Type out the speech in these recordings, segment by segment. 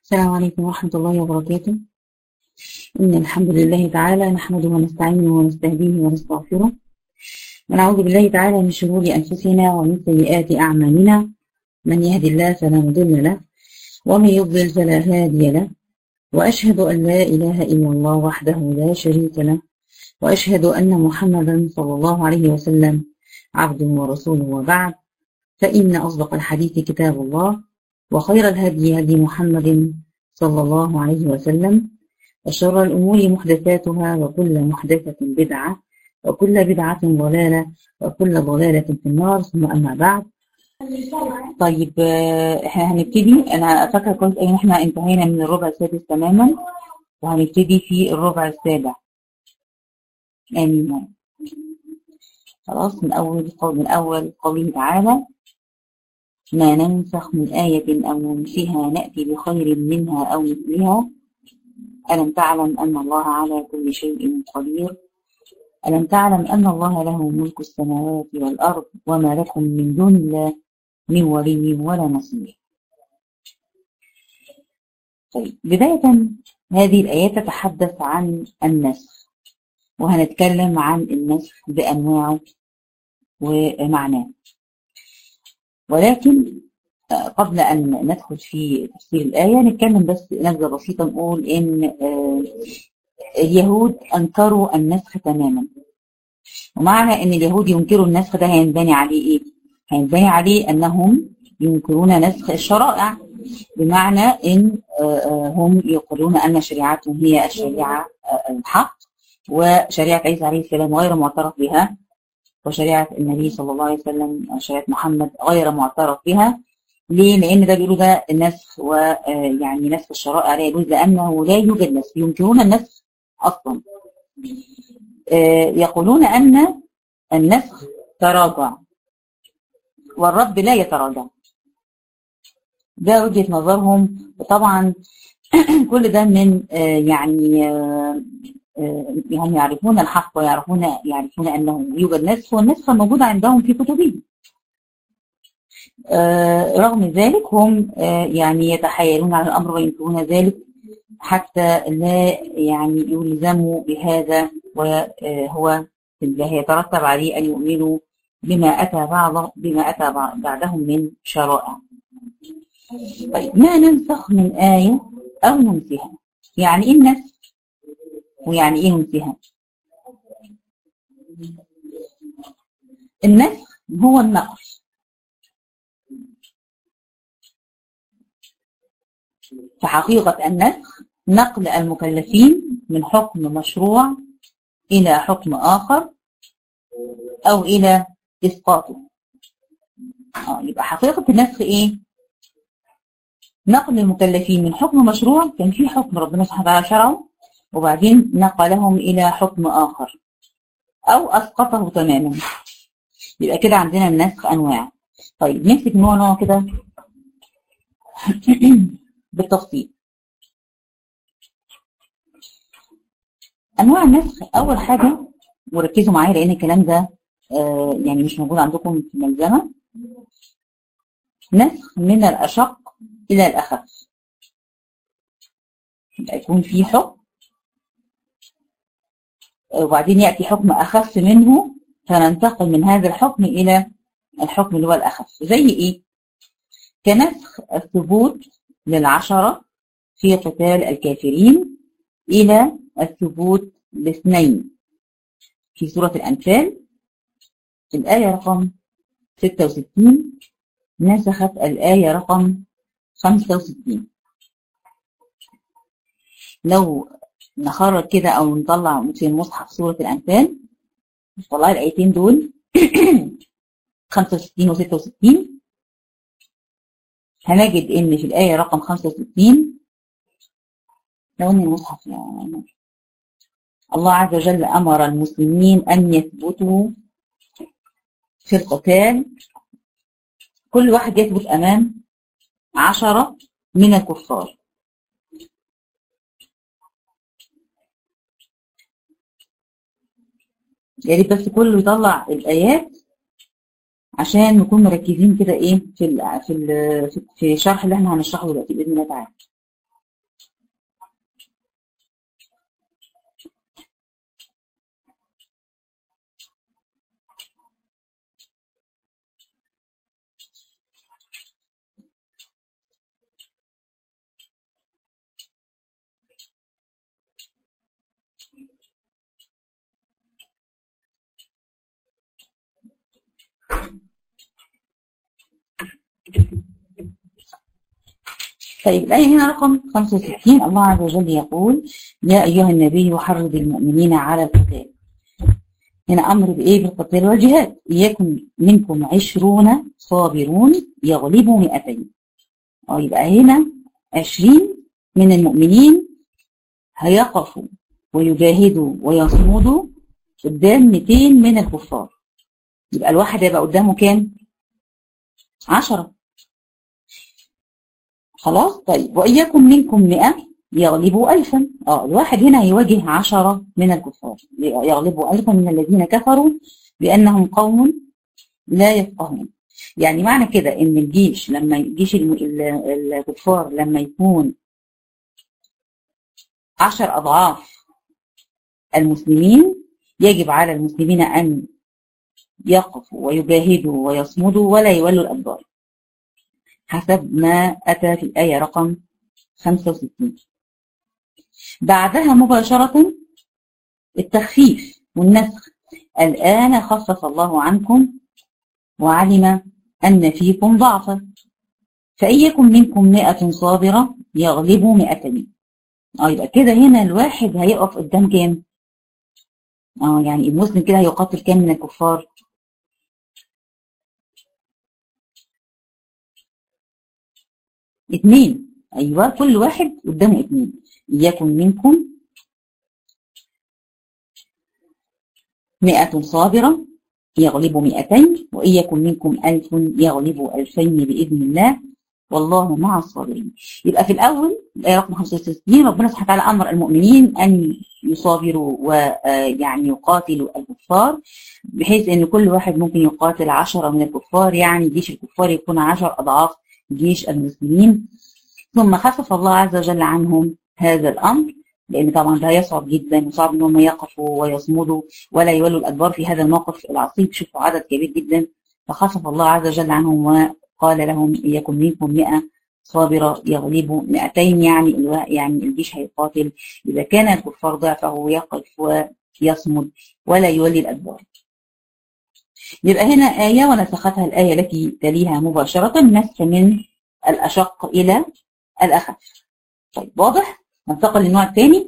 السلام عليكم ورحمة الله وبركاته إن الحمد لله تعالى نحمده ونستعينه ونستهديه ونستغفره ونعوذ بالله تعالى من شرور أنفسنا ومن سيئات أعمالنا من يهد الله فلا مضل له ومن يضلل فلا هادي له وأشهد أن لا إله إلا الله وحده لا شريك له وأشهد أن محمدا صلى الله عليه وسلم عبده ورسوله وبعد فإن أصدق الحديث كتاب الله وخير الهدي هدي محمد صلى الله عليه وسلم وشر الأمور محدثاتها وكل محدثة بدعة وكل بدعة ضلالة وكل ضلالة في النار ثم أما بعد طيب احنا هنبتدي انا فاكره كويس ان احنا انتهينا من الربع السادس تماما وهنبتدي في الربع السابع امين خلاص من اول قول من اول قوله تعالى ما ننسخ من آية أو ننسها نأتي بخير منها أو مثلها ألم تعلم أن الله على كل شيء قدير ألم تعلم أن الله له ملك السماوات والأرض وما لكم من دون الله من ولي ولا نصير طيب بداية هذه الآيات تتحدث عن النسخ وهنتكلم عن النسخ بأنواعه ومعناه ولكن قبل أن ندخل في تفسير الآية نتكلم بس نبذة بسيطة نقول إن اليهود أنكروا النسخ تماما ومعنى إن اليهود ينكروا النسخ ده هينبني عليه إيه؟ هينبني عليه أنهم ينكرون نسخ الشرائع بمعنى إن هم يقولون أن شريعتهم هي الشريعة الحق وشريعة عيسى عليه السلام غير معترف بها وشريعة النبي صلى الله عليه وسلم شريعة محمد غير معترف بها ليه؟ لأن ده بيقولوا ده النسخ ويعني نسخ الشرائع لا يجوز لأنه لا يوجد نسخ ينكرون النسخ أصلا يقولون أن النسخ تراجع والرب لا يتراجع ده وجهة نظرهم وطبعا كل ده من يعني هم يعرفون الحق ويعرفون يعرفون انه يوجد نسخ والنسخ موجود عندهم في كتبهم رغم ذلك هم يعني يتحايلون على الامر وينكرون ذلك حتى لا يعني يلزموا بهذا وهو يترتب عليه ان يؤمنوا بما اتى بعض بما اتى بعدهم من شرائع. طيب ما ننسخ من آية أو ننسها يعني إيه النسخ ويعني إيه ننسها النسخ هو النقل فحقيقة النسخ نقل المكلفين من حكم مشروع إلى حكم آخر أو إلى إسقاطه آه يبقى حقيقة النسخ إيه؟ نقل المكلفين من حكم مشروع كان في حكم ربنا سبحانه وتعالى شرعه وبعدين نقلهم إلى حكم آخر أو أسقطه تماما يبقى كده عندنا النسخ أنواع طيب نمسك نوع نوع كده بالتفصيل أنواع النسخ أول حاجة وركزوا معايا لأن الكلام ده آه يعني مش موجود عندكم في الملزمة نسخ من الأشق إلى الأخف يبقى يكون في حكم وبعدين يأتي حكم أخف منه فننتقل من هذا الحكم إلى الحكم اللي هو الأخف زي إيه؟ كنسخ الثبوت للعشرة في قتال الكافرين إلى الثبوت لاثنين في سورة الأنفال الآية رقم 66 نسخت الآية رقم 65 لو نخرج كده او نطلع في المصحف سورة الانفال نطلع الايتين دول 65 و 66 هنجد ان في الايه رقم 65 لو ان المصحف يعني الله عز وجل امر المسلمين ان يثبتوا في القتال كل واحد يثبت امام عشرة من الكفار يا ريت بس كله يطلع الايات عشان نكون مركزين كده ايه في ال في ال في الشرح اللي احنا هنشرحه دلوقتي باذن الله تعالى طيب الآية هنا رقم 65 الله عز وجل يقول يا أيها النبي حرض المؤمنين على القتال هنا أمر بإيه بالقتال والجهاد يكن منكم عشرون صابرون يغلبوا مئتين أو يبقى هنا عشرين من المؤمنين هيقفوا ويجاهدوا ويصمدوا قدام 200 من الكفار يبقى الواحد هيبقى قدامه كام؟ 10 خلاص طيب وإياكم منكم 100 يغلبوا ألفا اه الواحد هنا هيواجه 10 من الكفار يغلبوا ألفا من الذين كفروا بأنهم قوم لا يفقهون يعني معنى كده ان الجيش لما الجيش الكفار لما يكون عشر أضعاف المسلمين يجب على المسلمين أن يقفوا ويجاهدوا ويصمدوا ولا يولوا الأدبار حسب ما أتى في الآية رقم 65 بعدها مباشرة التخفيف والنسخ الآن خفف الله عنكم وعلم أن فيكم ضعفا فإن يكن منكم مئة صابرة يغلبوا مئتين اه يبقى كده هنا الواحد هيقف قدام كام؟ اه يعني المسلم كده هيقاتل كام من الكفار؟ اتنين ايوه كل واحد قدامه اتنين يكن منكم مئة صابرة يغلبوا مئتين وإن يكن منكم ألف يغلبوا ألفين بإذن الله والله مع الصابرين يبقى في الأول الآية رقم 65 ربنا سبحانه وتعالى أمر المؤمنين أن يصابروا ويعني يقاتلوا الكفار بحيث أن كل واحد ممكن يقاتل عشرة من الكفار يعني جيش الكفار يكون عشر أضعاف جيش المسلمين ثم خفف الله عز وجل عنهم هذا الأمر لأن طبعا ده يصعب جدا وصعب إن هم يقفوا ويصمدوا ولا يولوا الأدبار في هذا الموقف العصيب شوفوا عدد كبير جدا فخفف الله عز وجل عنهم وقال لهم إن يكن منكم 100 صابرة يغلبوا 200 يعني يعني الجيش هيقاتل إذا كان الكفار ضعفه يقف ويصمد ولا يولي الأدبار يبقى هنا آية ونسختها الآية التي تليها مباشرة نسخ من الأشق إلى الأخف طيب واضح؟ ننتقل للنوع الثاني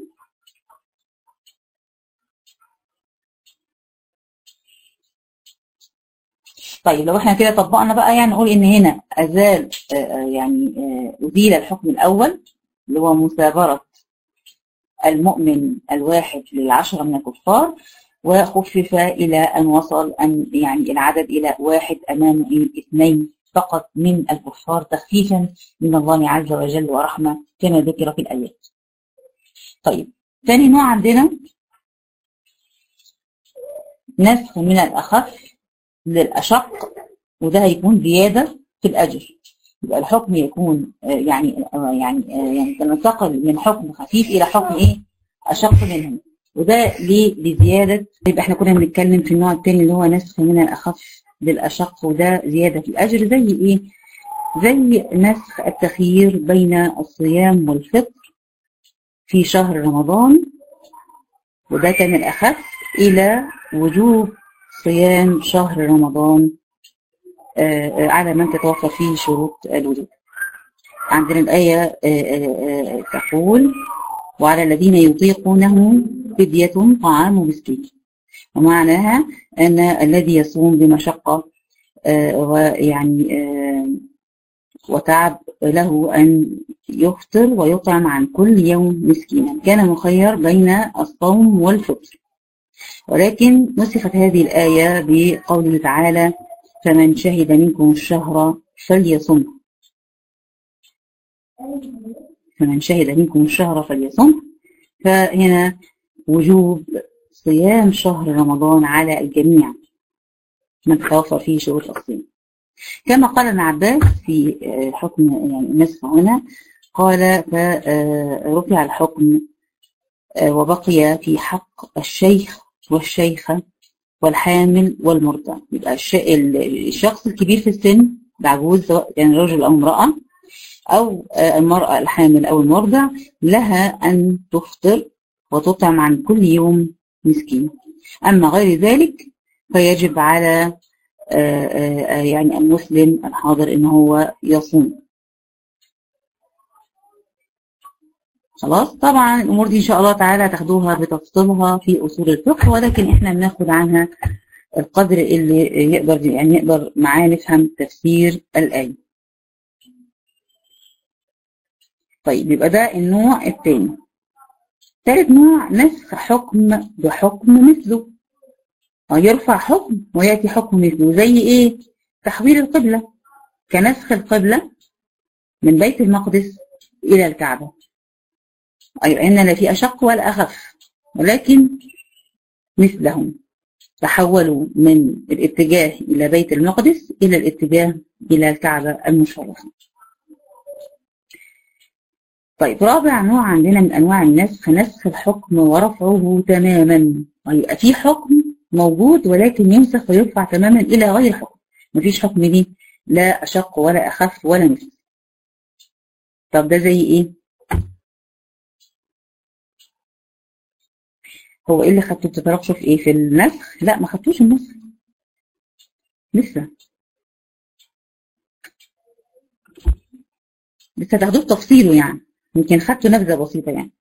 طيب لو احنا كده طبقنا بقى يعني نقول ان هنا ازال يعني ازيل الحكم الاول اللي هو مثابرة المؤمن الواحد للعشرة من الكفار وخفف الى ان وصل ان يعني العدد الى واحد امام اثنين فقط من الكفار تخفيفا من الله عز وجل ورحمة كما ذكر في الآيات طيب ثاني نوع عندنا نسخ من الأخف للأشق وده هيكون زيادة في الأجر يبقى الحكم يكون يعني يعني يعني تنتقل من حكم خفيف إلى حكم إيه أشق منه وده ليه لزيادة يبقى احنا كنا بنتكلم في النوع الثاني اللي هو نسخ من الأخف للأشق وده زيادة في الأجر زي إيه؟ زي نسخ التخيير بين الصيام والفطر في شهر رمضان وده كان الأخف إلى وجوب صيام شهر رمضان على من تتوفر فيه شروط الوجوب عندنا الآية تقول وعلى الذين يطيقونه فدية طعام مسكين ومعناها أن الذي يصوم بمشقة ويعني وتعب له أن يفطر ويطعم عن كل يوم مسكينا كان مخير بين الصوم والفطر ولكن نسخت هذه الآية بقوله تعالى فمن شهد منكم الشهر فليصم فمن شهد منكم الشهر فليصم فهنا وجوب صيام شهر رمضان على الجميع من توفر فيه شروط الصيام كما قال ابن عباس في حكم يعني النسخ هنا قال فرفع الحكم وبقي في حق الشيخ والشيخة والحامل والمرضع يبقى الشخص الكبير في السن العجوز سواء كان رجل أو امرأة أو المرأة الحامل أو المرضع لها أن تفطر وتطعم عن كل يوم مسكين أما غير ذلك فيجب على يعني المسلم الحاضر إن هو يصوم خلاص طبعا الامور دي ان شاء الله تعالى تاخدوها بتفصيلها في اصول الفقه ولكن احنا بناخد عنها القدر اللي يقدر يعني يقدر معاه نفهم تفسير الايه طيب يبقى ده النوع الثاني ثالث نوع نسخ حكم بحكم مثله يرفع حكم وياتي حكم مثله زي ايه تحويل القبله كنسخ القبله من بيت المقدس الى الكعبه ايوه ان لا في اشق ولا اخف ولكن مثلهم تحولوا من الاتجاه الى بيت المقدس الى الاتجاه الى الكعبه المشرفه طيب رابع نوع عندنا من انواع النسخ نسخ الحكم ورفعه تماما يبقى في حكم موجود ولكن ينسخ ويرفع تماما الى غير حكم مفيش حكم ليه لا اشق ولا اخف ولا مثل طب ده زي ايه هو ايه اللي خدته بتتناقشوا في ايه في النسخ لا ما خدتوش النسخ لسه لسه تاخدوه بتفصيله يعني يمكن خدتوا نبذه بسيطه يعني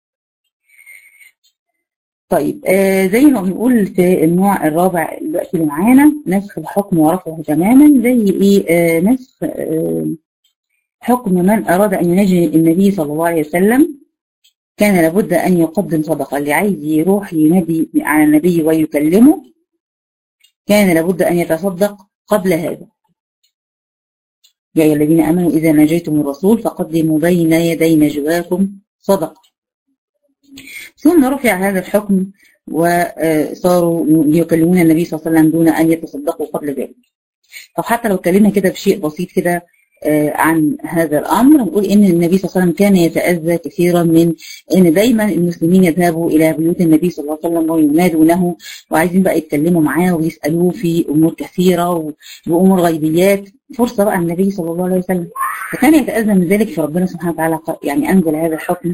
طيب آه زي ما بنقول في النوع الرابع دلوقتي اللي معانا نسخ الحكم ورفعه تماما زي ايه آه نسخ آه حكم من اراد ان ينجي النبي صلى الله عليه وسلم كان لابد ان يقدم صدقه اللي عايز يروح ينادي على النبي ويكلمه كان لابد ان يتصدق قبل هذا يا أيها الذين آمنوا إذا نجيتم الرسول فقدموا بين يدي نجواكم صدقة ثم رفع هذا الحكم وصاروا يكلمون النبي صلى الله عليه وسلم دون أن يتصدقوا قبل ذلك طب حتى لو اتكلمنا كده بشيء بسيط كده عن هذا الامر نقول ان النبي صلى الله عليه وسلم كان يتاذى كثيرا من ان دايما المسلمين يذهبوا الى بيوت النبي صلى الله عليه وسلم وينادونه وعايزين بقى يتكلموا معاه ويسالوه في امور كثيره وامور غيبيات فرصه بقى النبي صلى الله عليه وسلم فكان يتاذى من ذلك فربنا سبحانه وتعالى يعني انزل هذا الحكم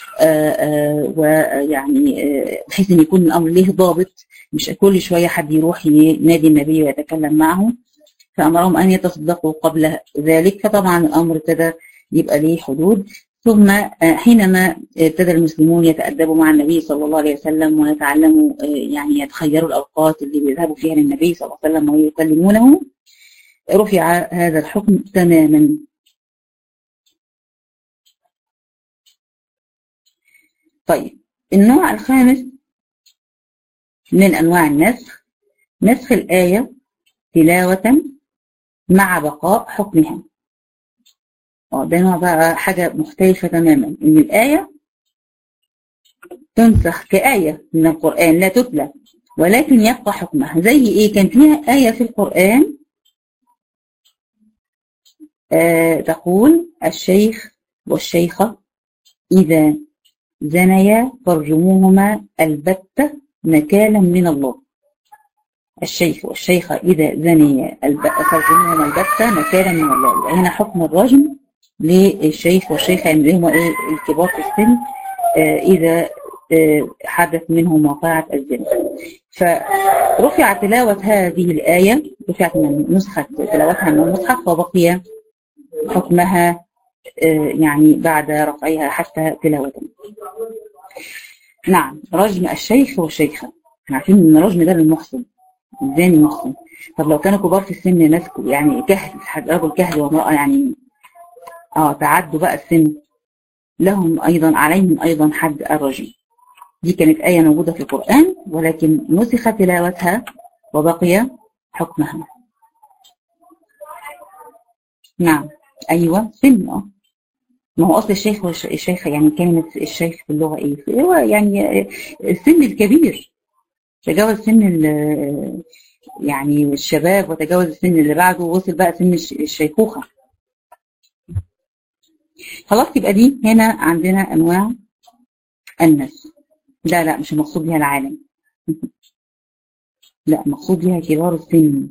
ويعني بحيث ان يكون الامر ليه ضابط مش كل شويه حد يروح ينادي النبي ويتكلم معه فأمرهم أن يتصدقوا قبل ذلك فطبعا الأمر ابتدى يبقى ليه حدود ثم حينما ابتدى المسلمون يتأدبوا مع النبي صلى الله عليه وسلم ويتعلموا يعني يتخيروا الأوقات اللي بيذهبوا فيها للنبي صلى الله عليه وسلم ويكلمونه رفع هذا الحكم تماما طيب النوع الخامس من أنواع النسخ نسخ الآية تلاوة مع بقاء حكمها اه ده نوع بقى حاجة مختلفة تماما إن الآية تنسخ كآية من القرآن لا تتلى ولكن يبقى حكمها زي إيه كان فيها آية في القرآن آه تقول الشيخ والشيخة إذا زنيا فارجموهما البتة نكالا من الله الشيخ والشيخة إذا زنيا فارجموهما البتة نكالا من الله هنا حكم الرجم للشيخ والشيخة يعني هم إيه الكبار في السن آه إذا آه حدث منهم واقعة الزنا فرفع تلاوة هذه الآية رفعت من نسخة تلاوتها من المصحف وبقي حكمها آه يعني بعد رفعها حتى تلاوة نعم رجم الشيخ والشيخة عارفين ان الرجم ده للمحسن الزاني محسن طب لو كانوا كبار في السن ناس يعني كهل رجل كهل وامرأة يعني اه تعدوا بقى السن لهم ايضا عليهم ايضا حد الرجم دي كانت آية موجودة في القرآن ولكن نسخ تلاوتها وبقي حكمها نعم أيوة سن اه ما هو أصل الشيخ والشيخة يعني كلمة الشيخ في اللغة إيه؟ هو يعني السن الكبير تجاوز سن يعني الشباب وتجاوز السن اللي بعده ووصل بقى سن الشيخوخة خلاص يبقى دي هنا عندنا أنواع الناس لا لا مش المقصود بها العالم لا مقصود بها كبار السن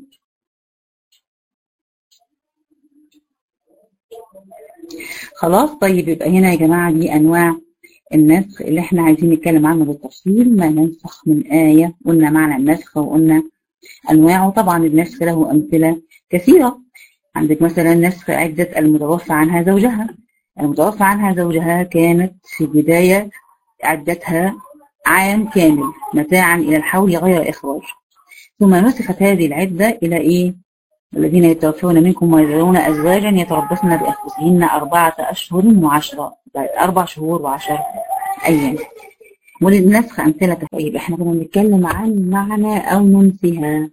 خلاص طيب يبقى هنا يا جماعة دي أنواع النسخ اللي احنا عايزين نتكلم عنه بالتفصيل ما ننسخ من آية قلنا معنى النسخ وقلنا أنواعه طبعا النسخ له أمثلة كثيرة عندك مثلا نسخ عدة المتوفى عنها زوجها المتوفى عنها زوجها كانت في البداية عدتها عام كامل متاعا إلى الحول غير إخراج ثم نسخت هذه العدة إلى إيه؟ الذين يتوفون منكم ويذرون أزواجا يتربصن بأنفسهن أربعة أشهر وعشرة أربع شهور وعشر أيام وللنسخ أمثلة طيب إحنا كنا بنتكلم عن معنى أو ننسها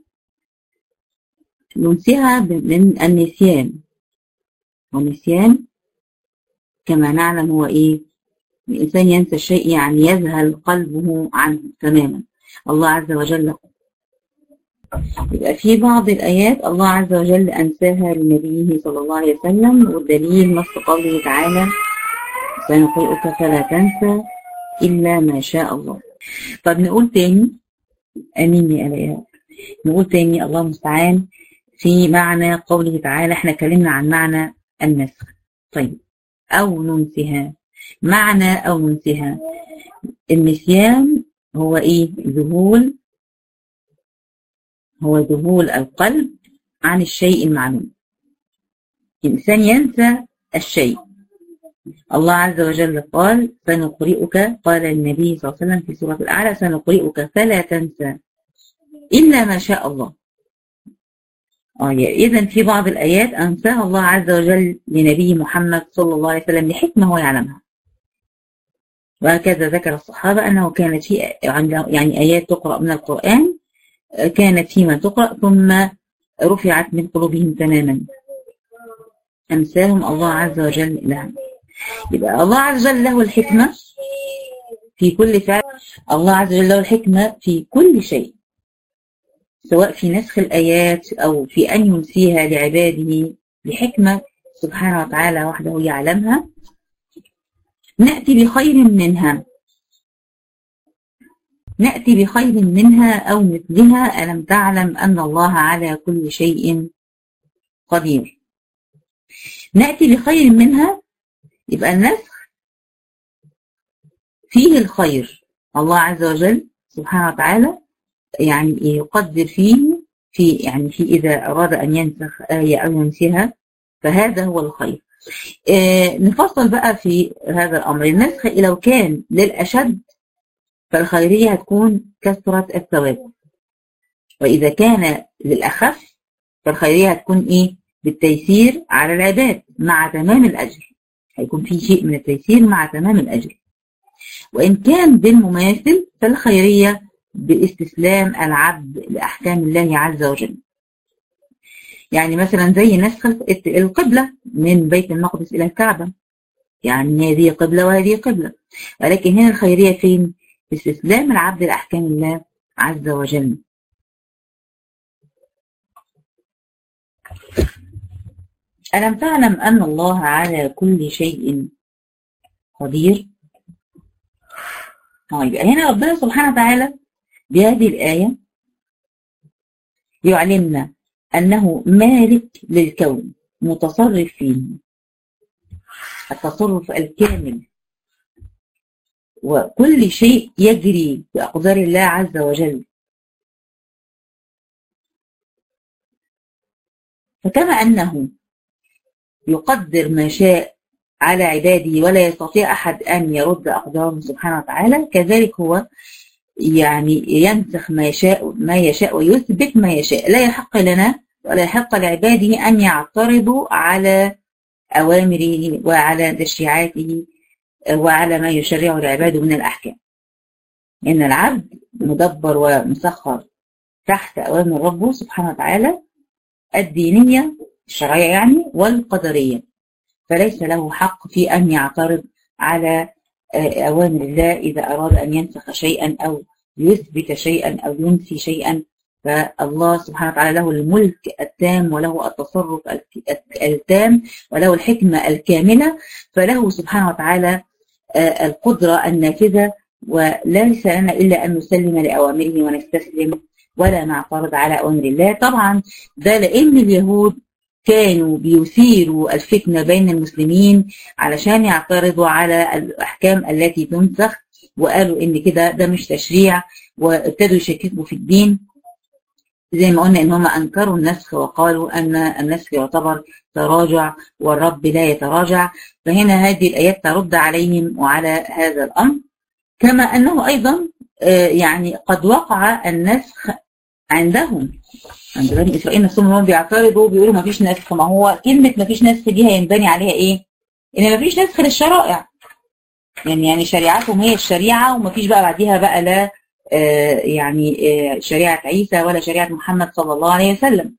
ننسها من النسيان والنسيان كما نعلم هو إيه الإنسان ينسى الشيء يعني يذهل قلبه عنه تماما الله عز وجل يبقى في بعض الآيات الله عز وجل أنساها لنبيه صلى الله عليه وسلم والدليل نص قوله تعالى سنقرئك فلا تنسى إلا ما شاء الله طب نقول تاني أمين يا آلاء نقول تاني الله المستعان في معنى قوله تعالى احنا اتكلمنا عن معنى النسخ طيب أو ننسها معنى أو ننسها النسيان هو إيه ذهول هو ذهول القلب عن الشيء المعلوم الإنسان ينسى الشيء الله عز وجل قال سنقرئك قال النبي صلى الله عليه وسلم في سورة الأعلى سنقرئك فلا تنسى إلا ما شاء الله آه إذا في بعض الآيات أنساها الله عز وجل لنبي محمد صلى الله عليه وسلم لحكمة هو يعلمها وهكذا ذكر الصحابة أنه كانت في يعني آيات تقرأ من القرآن كانت فيما تقرأ ثم رفعت من قلوبهم تماما أمثالهم الله عز وجل لها يبقى الله عز وجل له الحكمة في كل فعل الله عز وجل له الحكمة في كل شيء سواء في نسخ الآيات أو في أن ينسيها لعباده بحكمة سبحانه وتعالى وحده يعلمها نأتي بخير منها نأتي بخير منها أو مثلها ألم تعلم أن الله على كل شيء قدير نأتي بخير منها يبقى النسخ فيه الخير الله عز وجل سبحانه وتعالى يعني يقدر فيه في يعني في إذا أراد أن ينسخ آية أو ينسيها فهذا هو الخير آه نفصل بقى في هذا الأمر النسخ لو كان للأشد فالخيرية هتكون كثرة الثواب وإذا كان للأخف فالخيرية هتكون إيه بالتيسير على العباد مع تمام الأجر هيكون في شيء من التيسير مع تمام الأجر وإن كان بالمماثل فالخيرية باستسلام العبد لأحكام الله عز وجل يعني مثلا زي نسخ القبلة من بيت المقدس إلى الكعبة يعني هذه قبلة وهذه قبلة ولكن هنا الخيرية فين؟ باستسلام العبد لأحكام الله عز وجل ألم تعلم أن الله على كل شيء قدير؟ طيب هنا ربنا سبحانه وتعالى بهذه الآية يعلمنا أنه مالك للكون متصرف فيه التصرف الكامل وكل شيء يجري بأقدار الله عز وجل فكما أنه يقدر ما شاء على عباده ولا يستطيع أحد أن يرد أقداره سبحانه وتعالى كذلك هو يعني ينسخ ما يشاء ما يشاء ويثبت ما يشاء لا يحق لنا ولا يحق لعباده أن يعترضوا على أوامره وعلى تشريعاته وعلى ما يشرعه العباد من الأحكام إن العبد مدبر ومسخر تحت أوامر ربه سبحانه وتعالى الدينية الشرعية يعني والقدرية فليس له حق في أن يعترض على أوامر الله إذا أراد أن ينسخ شيئا أو يثبت شيئا أو ينفي شيئا فالله سبحانه وتعالى له الملك التام وله التصرف التام وله الحكمة الكاملة فله سبحانه وتعالى القدرة النافذة وليس لنا إلا أن نسلم لأوامره ونستسلم ولا نعترض على أوامر الله طبعا ده لأن اليهود كانوا بيثيروا الفتنة بين المسلمين علشان يعترضوا على الأحكام التي تنسخ وقالوا إن كده ده مش تشريع وابتدوا يشككوا في الدين زي ما قلنا ان هم انكروا النسخ وقالوا ان النسخ يعتبر تراجع والرب لا يتراجع فهنا هذه الايات ترد عليهم وعلى هذا الامر كما انه ايضا يعني قد وقع النسخ عندهم عند بني اسرائيل نفسهم هم بيعترضوا بيقولوا ما فيش نسخ ما هو كلمه ما فيش نسخ دي هينبني عليها ايه؟ ان ما فيش نسخ للشرائع يعني يعني شريعتهم هي الشريعه وما فيش بقى بعديها بقى لا آه يعني آه شريعه عيسى ولا شريعه محمد صلى الله عليه وسلم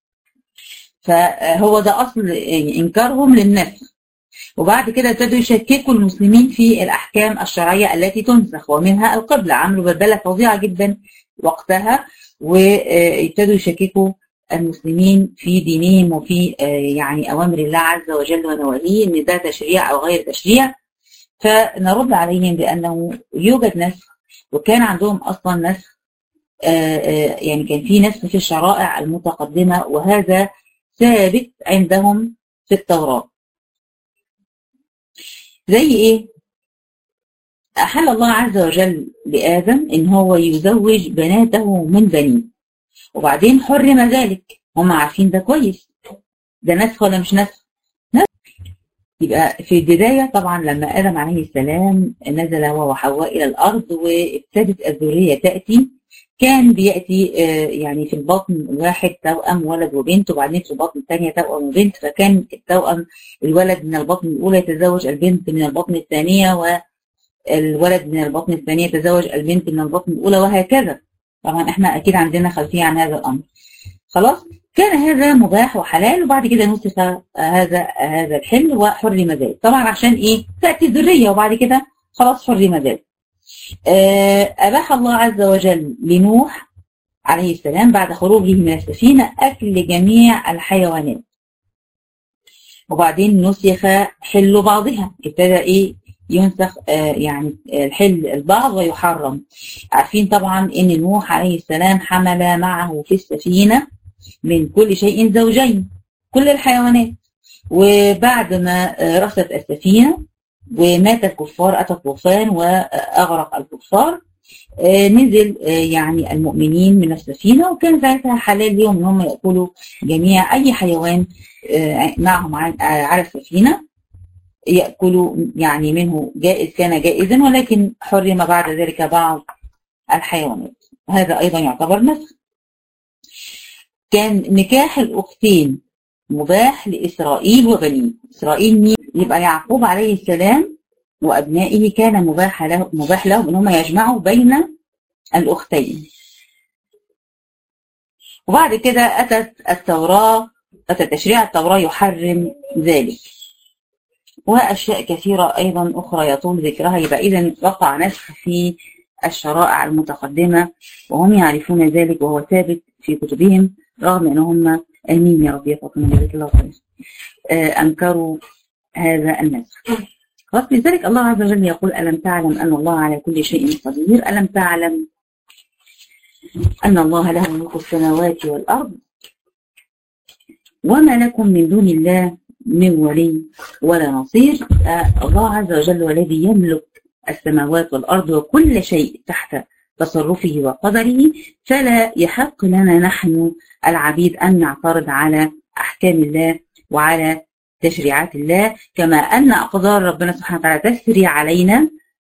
فهو ده اصل انكارهم للنسخ وبعد كده ابتدوا يشككوا المسلمين في الاحكام الشرعيه التي تنسخ ومنها القبله عملوا بلبله فظيعه جدا وقتها وابتدوا يشككوا المسلمين في دينهم وفي يعني اوامر الله عز وجل ونواهيه ان ده تشريع او غير تشريع فنرد عليهم بانه يوجد نسخ وكان عندهم اصلا نسخ يعني كان في نسخ في الشرائع المتقدمه وهذا ثابت عندهم في التوراه زي ايه أحل الله عز وجل لآدم إن هو يزوج بناته من بنيه وبعدين حرم ذلك هم عارفين ده كويس ده نسخ ولا مش نسخ؟ نسخ يبقى في البداية طبعا لما آدم عليه السلام نزل هو وحواء إلى الأرض وابتدت الذرية تأتي كان بيأتي يعني في البطن الواحد توأم ولد وبنت وبعدين في البطن الثانية توأم وبنت فكان التوأم الولد من البطن الأولى يتزوج البنت من البطن الثانية و الولد من البطن الثانية يتزوج البنت من البطن الأولى وهكذا طبعا احنا أكيد عندنا خلفية عن هذا الأمر خلاص كان هذا مباح وحلال وبعد كده نسخ هذا هذا الحل وحرم ذلك طبعا عشان ايه تأتي الذرية وبعد كده خلاص حرم ذلك أباح الله عز وجل لنوح عليه السلام بعد خروجه من السفينة أكل جميع الحيوانات وبعدين نسخ حل بعضها ابتدى ايه ينسخ آه يعني الحل البعض ويحرم عارفين طبعا ان نوح عليه السلام حمل معه في السفينة من كل شيء زوجين كل الحيوانات وبعد ما رست السفينة ومات الكفار أتى الطوفان وأغرق الكفار نزل يعني المؤمنين من السفينة وكان ساعتها حلال لهم ان هم يأكلوا جميع أي حيوان معهم على السفينة يأكلوا يعني منه جائز كان جائزا ولكن حرم بعد ذلك بعض الحيوانات هذا أيضا يعتبر نسخ كان نكاح الأختين مباح لإسرائيل وبنيه إسرائيل مين؟ يبقى يعقوب عليه السلام وأبنائه كان مباح له مباح لهم إن هم يجمعوا بين الأختين وبعد كده أتت التوراة أتى تشريع التوراة يحرم ذلك وأشياء كثيرة أيضا أخرى يطول ذكرها يبقى إذا وقع نسخ في الشرائع المتقدمة وهم يعرفون ذلك وهو ثابت في كتبهم رغم أنهم آمين يا رب يا فاطمة جزاك الله خير أنكروا هذا النسخ خلاص لذلك الله عز وجل يقول ألم تعلم أن الله على كل شيء قدير ألم تعلم أن الله له ملك السماوات والأرض وما لكم من دون الله من ولي ولا نصير الله عز وجل والذي يملك السماوات والأرض وكل شيء تحت تصرفه وقدره فلا يحق لنا نحن العبيد أن نعترض على أحكام الله وعلى تشريعات الله كما أن أقدار ربنا سبحانه وتعالى تسري علينا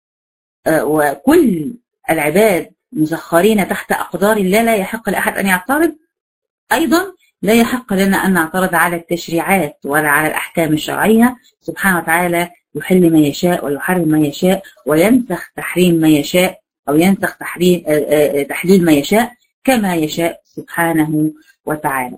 وكل العباد مسخرين تحت أقدار الله لا يحق لأحد أن يعترض أيضا لا يحق لنا أن نعترض على التشريعات ولا على الأحكام الشرعية سبحانه وتعالى يحل ما يشاء ويحرم ما يشاء وينسخ تحريم ما يشاء أو ينسخ تحريم تحليل ما يشاء كما يشاء سبحانه وتعالى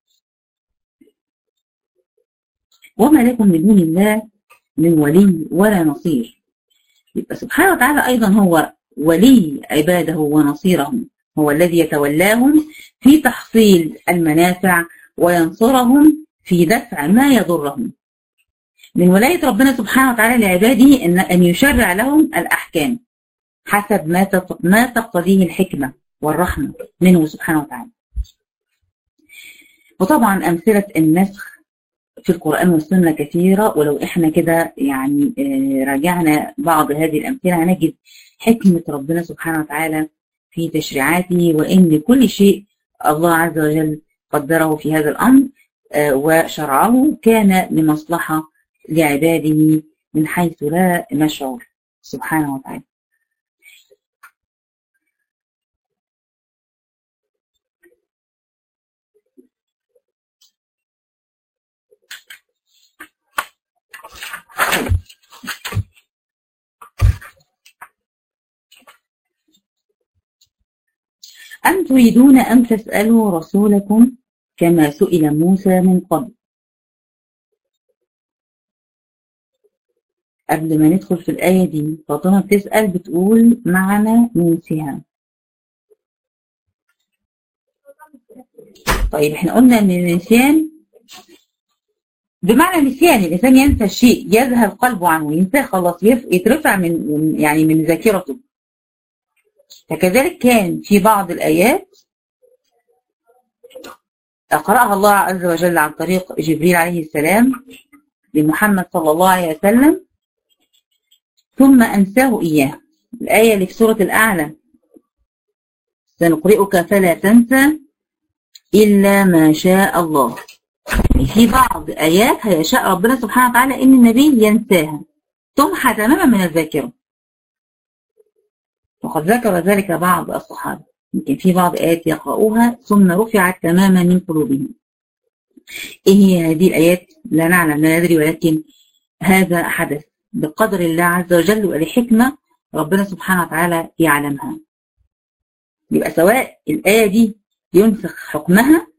وما لكم من دون الله من ولي ولا نصير يبقى سبحانه وتعالى أيضا هو ولي عباده ونصيرهم هو الذي يتولاهم في تحصيل المنافع وينصرهم في دفع ما يضرهم من ولاية ربنا سبحانه وتعالى لعباده إن, أن يشرع لهم الأحكام حسب ما ما تقتضيه الحكمة والرحمة منه سبحانه وتعالى وطبعا أمثلة النسخ في القرآن والسنة كثيرة ولو إحنا كده يعني راجعنا بعض هذه الأمثلة هنجد حكمة ربنا سبحانه وتعالى في تشريعاته وإن كل شيء الله عز وجل قدره في هذا الأمر وشرعه كان لمصلحة لعباده من حيث لا نشعر سبحانه وتعالى أم تريدون أن تسألوا رسولكم كما سئل موسى من قبل قبل ما ندخل في الآية دي فاطمة بتسأل بتقول معنا ننسيها طيب احنا قلنا ان النسيان بمعنى النسيان الانسان ينسى الشيء يذهل قلبه عنه ينساه خلاص يترفع من يعني من ذاكرته فكذلك كان في بعض الآيات قرأها الله عز وجل عن طريق جبريل عليه السلام لمحمد صلى الله عليه وسلم ثم أنساه إياه الآية اللي في سورة الأعلى سنقرئك فلا تنسى إلا ما شاء الله في بعض آيات هيشاء ربنا سبحانه وتعالى إن النبي ينساها تمحى تماما من الذاكرة وقد ذكر ذلك بعض الصحابة يمكن في بعض آيات يقرؤوها ثم رفعت تماما من قلوبهم إيه هي هذه الآيات لا نعلم لا ندري ولكن هذا حدث بقدر الله عز وجل ولحكمة ربنا سبحانه وتعالى يعلمها يبقى سواء الآية دي ينسخ حكمها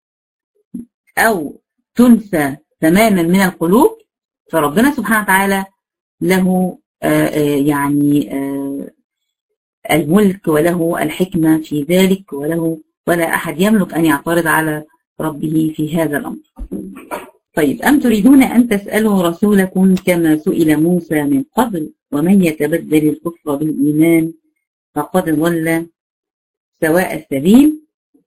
أو تنسى تماما من القلوب فربنا سبحانه وتعالى له آآ يعني آآ الملك وله الحكمة في ذلك وله ولا أحد يملك أن يعترض على ربه في هذا الأمر طيب أم تريدون أن تسألوا رسولكم كما سئل موسى من قبل ومن يتبدل الكفر بالإيمان فقد ضل سواء السبيل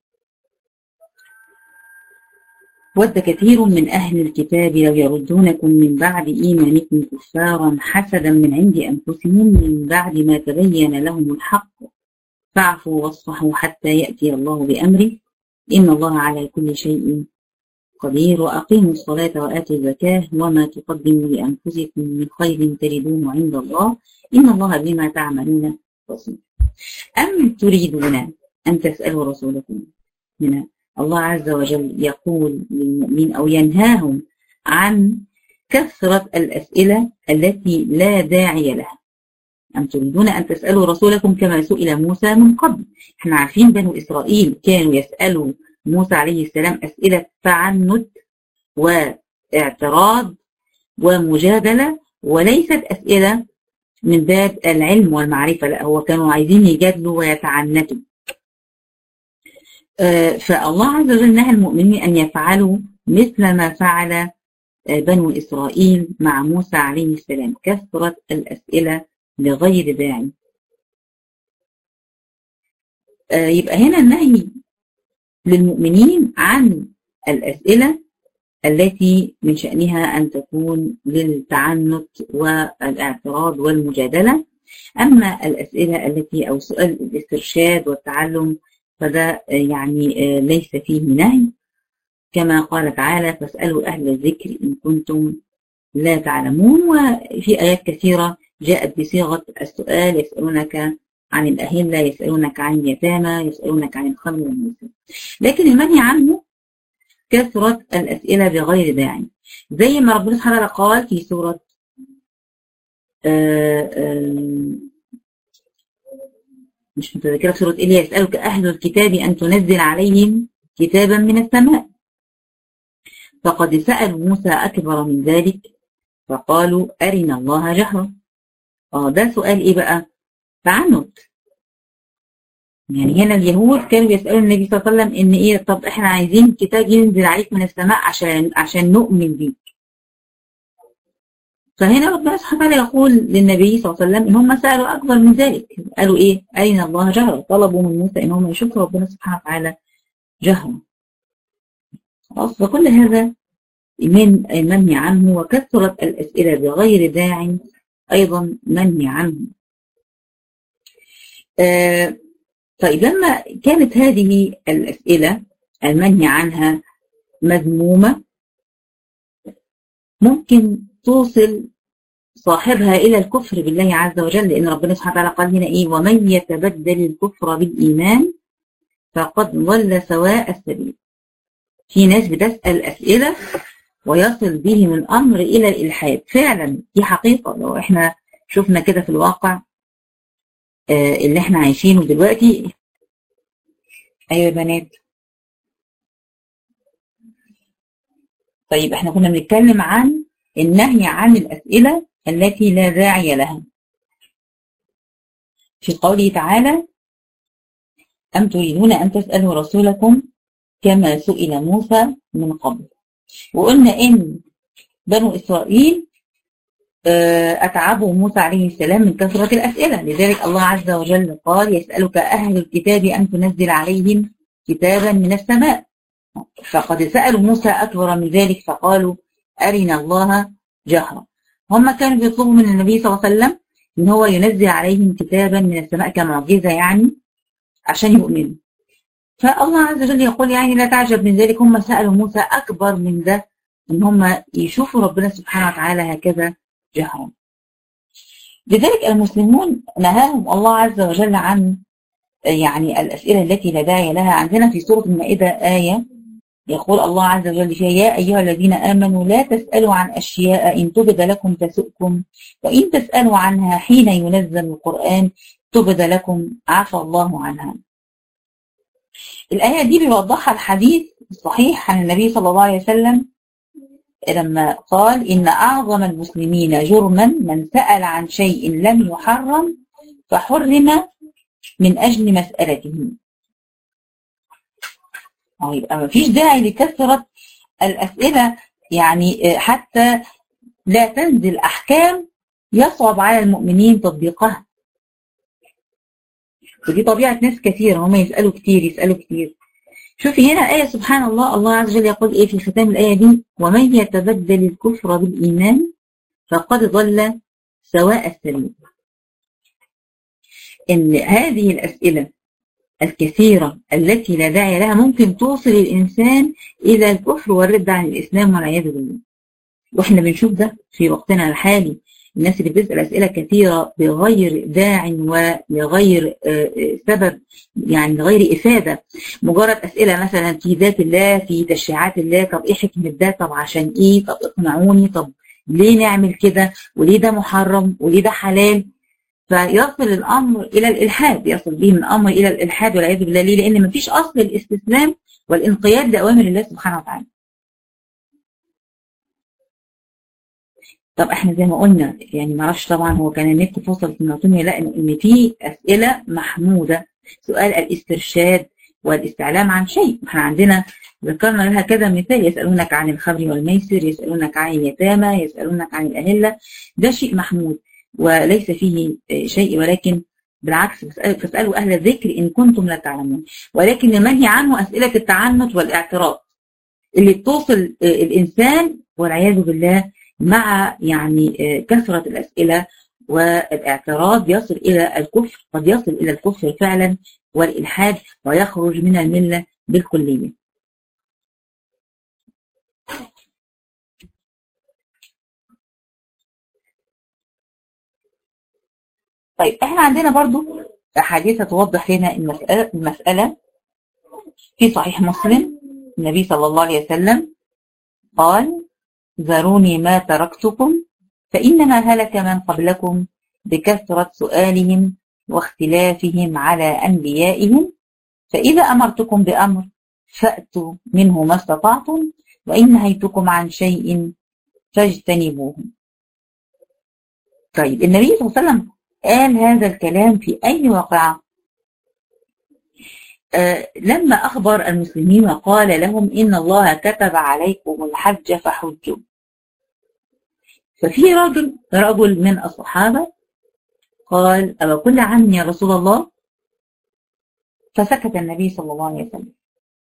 ود كثير من أهل الكتاب لو يردونكم من بعد إيمانكم كفارا حسدا من عند أنفسهم من بعد ما تبين لهم الحق فاعفوا واصفحوا حتى يأتي الله بأمره إن الله على كل شيء قدير وأقيموا الصلاة وآتوا الزكاة وما تقدموا لأنفسكم من خير تجدوه عند الله إن الله بما تعملون بصير أم تريدون أن تسألوا رسولكم هنا الله عز وجل يقول للمؤمن أو ينهاهم عن كثرة الأسئلة التي لا داعي لها أم تريدون أن تسألوا رسولكم كما سئل موسى من قبل احنا عارفين بنو إسرائيل كانوا يسألوا موسى عليه السلام أسئلة تعنت واعتراض ومجادلة وليست أسئلة من باب العلم والمعرفة لا هو كانوا عايزين يجادلوا ويتعنتوا فالله عز وجل نهى المؤمنين أن يفعلوا مثل ما فعل بنو إسرائيل مع موسى عليه السلام كثرة الأسئلة لغير داعي يبقى هنا النهي للمؤمنين عن الأسئلة التي من شأنها أن تكون للتعنت والاعتراض والمجادلة أما الأسئلة التي أو سؤال الاسترشاد والتعلم فده يعني ليس فيه نهي كما قال تعالى فاسألوا أهل الذكر إن كنتم لا تعلمون وفي آيات كثيرة جاءت بصيغة السؤال يسألونك عن الأهلة يسألونك عن اليتامى يسألونك عن الخمر والميسر لكن المنهي عنه كثرة الأسئلة بغير داعي زي ما ربنا سبحانه وتعالى قال في سورة آآ آآ مش متذكرة سورة إيه يسألك أهل الكتاب أن تنزل عليهم كتابا من السماء فقد سألوا موسى أكبر من ذلك فقالوا أرنا الله جهرا اه ده سؤال إيه بقى تعنت يعني هنا اليهود كانوا بيسألوا النبي صلى الله عليه وسلم إن إيه طب إحنا عايزين كتاب ينزل عليك من السماء عشان عشان نؤمن بيك فهنا ربنا سبحانه وتعالى يقول للنبي صلى الله عليه وسلم ان هم سالوا اكبر من ذلك قالوا ايه؟ ارنا الله جهرا طلبوا من موسى ان هم يشوفوا ربنا سبحانه وتعالى جهرا خلاص فكل هذا من المنهي عنه وكثرة الأسئلة بغير داع أيضا منهي عنه آه طيب لما كانت هذه الأسئلة المنهي عنها مذمومة ممكن توصل صاحبها إلى الكفر بالله عز وجل لأن ربنا سبحانه وتعالى قال هنا إيه ومن يتبدل الكفر بالإيمان فقد ضل سواء السبيل في ناس بتسأل أسئلة ويصل بهم الأمر إلى الإلحاد فعلا دي حقيقة لو إحنا شفنا كده في الواقع آه اللي إحنا عايشينه دلوقتي أيوة يا بنات طيب إحنا كنا بنتكلم عن النهي عن الأسئلة التي لا داعي لها في قوله تعالى أم تريدون أن تسألوا رسولكم كما سئل موسى من قبل وقلنا إن بنو إسرائيل أتعبوا موسى عليه السلام من كثرة الأسئلة لذلك الله عز وجل قال يسألك أهل الكتاب أن تنزل عليهم كتابا من السماء فقد سألوا موسى أكبر من ذلك فقالوا أرنا الله جهرا هم كانوا بيطلبوا من النبي صلى الله عليه وسلم إن هو ينزل عليهم كتابا من السماء كمعجزة يعني عشان يؤمنوا فالله عز وجل يقول يعني لا تعجب من ذلك هم سألوا موسى أكبر من ده إن هم يشوفوا ربنا سبحانه وتعالى هكذا جهرا لذلك المسلمون نهاهم الله عز وجل عن يعني الأسئلة التي لا داعي لها عندنا في سورة المائدة آية يقول الله عز وجل فيها يا أيها الذين آمنوا لا تسألوا عن أشياء إن تبد لكم تسؤكم وإن تسألوا عنها حين ينزل القرآن تبد لكم عفى الله عنها الآية دي بيوضحها الحديث الصحيح عن النبي صلى الله عليه وسلم لما قال إن أعظم المسلمين جرما من سأل عن شيء لم يحرم فحرم من أجل مسألته أو يبقى ما فيش داعي لكثرة الأسئلة يعني حتى لا تنزل أحكام يصعب على المؤمنين تطبيقها ودي طبيعة ناس كثير هم يسألوا كتير يسألوا كتير شوفي هنا آية سبحان الله الله عز وجل يقول إيه في ختام الآية دي ومن يتبدل الكفر بالإيمان فقد ضل سواء السبيل إن هذه الأسئلة الكثيرة التي لا داعي لها ممكن توصل الإنسان إلى الكفر والرد عن الإسلام والعياذ بالله وإحنا بنشوف ده في وقتنا الحالي الناس اللي بتسأل أسئلة كثيرة بغير داع ولغير سبب يعني لغير إفادة مجرد أسئلة مثلا في ذات الله في تشريعات الله طب إيه حكمة ده طب عشان إيه طب اقنعوني طب ليه نعمل كده وليه ده محرم وليه ده حلال فيصل الأمر إلى الإلحاد يصل به من الأمر إلى الإلحاد والعياذ بالله ليه لأن مفيش أصل الاستسلام والانقياد لأوامر الله سبحانه وتعالى طب احنا زي ما قلنا يعني ما اعرفش طبعا هو كان النت فصل في المعلومه لا ان في اسئله محموده سؤال الاسترشاد والاستعلام عن شيء احنا عندنا ذكرنا لها كذا مثال يسالونك عن الخمر والميسر يسالونك عن اليتامى يسالونك عن الاهله ده شيء محمود وليس فيه شيء ولكن بالعكس فاسالوا اهل الذكر ان كنتم لا تعلمون ولكن المنهي عنه اسئله التعنت والاعتراض اللي توصل الانسان والعياذ بالله مع يعني كثرة الأسئلة والاعتراض يصل إلى الكفر قد يصل إلى الكفر فعلا والإلحاد ويخرج من الملة بالكلية طيب احنا عندنا برضو أحاديث توضح لنا المسألة, المسألة في صحيح مسلم النبي صلى الله عليه وسلم قال ذروني ما تركتكم فإنما هلك من قبلكم بكثرة سؤالهم واختلافهم على أنبيائهم فإذا أمرتكم بأمر فأتوا منه ما استطعتم وإن نهيتكم عن شيء فاجتنبوه طيب النبي صلى الله عليه وسلم قال هذا الكلام في أي واقعة آه لما أخبر المسلمين وقال لهم إن الله كتب عليكم الحج فحجوا ففي رجل رجل من الصحابة قال أبا كل عام يا رسول الله فسكت النبي صلى الله عليه وسلم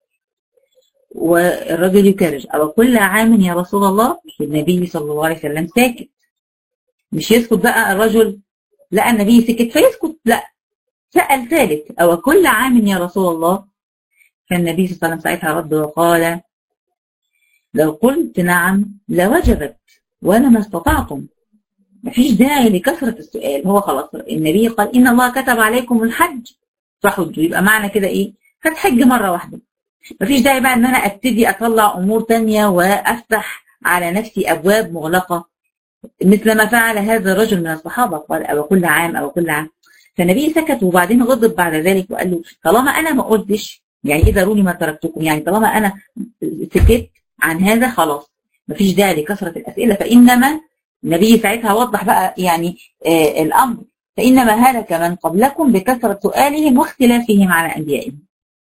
والرجل يكرر أبا كل عام يا رسول الله النبي صلى الله عليه وسلم ساكت مش يسكت بقى الرجل لا النبي سكت فيسكت لا سأل ثالث أو كل عام يا رسول الله فالنبي صلى الله عليه وسلم ساعتها رد وقال لو قلت نعم لوجبت وأنا ما استطعتم مفيش داعي لكثرة السؤال هو خلاص النبي قال إن الله كتب عليكم الحج فحجوا يبقى معنى كده إيه هتحج مرة واحدة مفيش داعي بقى إن أنا أبتدي أطلع أمور تانية وأفتح على نفسي أبواب مغلقة مثل ما فعل هذا الرجل من الصحابة قال أو كل عام أو كل عام فالنبي سكت وبعدين غضب بعد ذلك وقال له طالما أنا ما قلتش يعني إذا روني ما تركتكم يعني طالما أنا سكت عن هذا خلاص مفيش داعي لكثرة الأسئلة فإنما النبي ساعتها وضح بقى يعني آه الأمر فإنما هلك من قبلكم بكثرة سؤالهم واختلافهم على أنبيائهم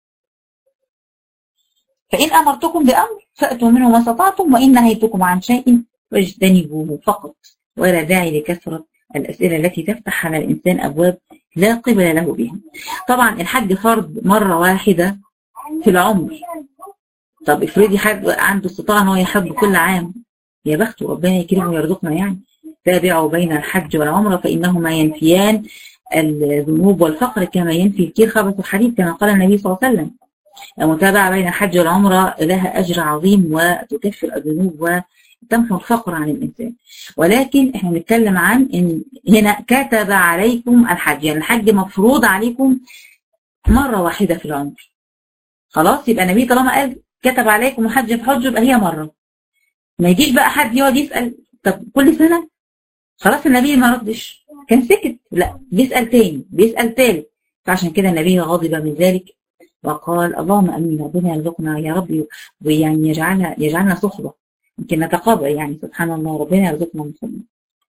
فإن أمرتكم بأمر فأتوا منه ما استطعتم وإن نهيتكم عن شيء فاجتنبوه فقط ولا داعي لكثرة الأسئلة التي تفتح على الإنسان أبواب لا قبل له بها طبعا الحج فرض مرة واحدة في العمر طب افرضي حد عنده استطاعة ان هو يحج كل عام يا بخته ربنا يكرمه ويرزقنا يعني تابعوا بين الحج والعمرة فإنهما ينفيان الذنوب والفقر كما ينفي الكير خبث الحديد كما قال النبي صلى الله عليه وسلم المتابعة بين الحج والعمرة لها أجر عظيم وتكفر الذنوب وتمحو الفقر عن الإنسان ولكن احنا بنتكلم عن إن هنا كتب عليكم الحج يعني الحج مفروض عليكم مرة واحدة في العمر خلاص يبقى النبي طالما قال كتب عليكم الحج فحج يبقى هي مرة ما يجيش بقى حد يقعد يسأل طب كل سنة خلاص النبي ما ردش كان سكت لا بيسأل تاني بيسأل تالت فعشان كده النبي غضب من ذلك وقال اللهم امين ربنا يرزقنا يا رب ويعني يجعلنا يجعلنا صحبه يمكن نتقابل يعني سبحان الله ربنا يرزقنا من فضله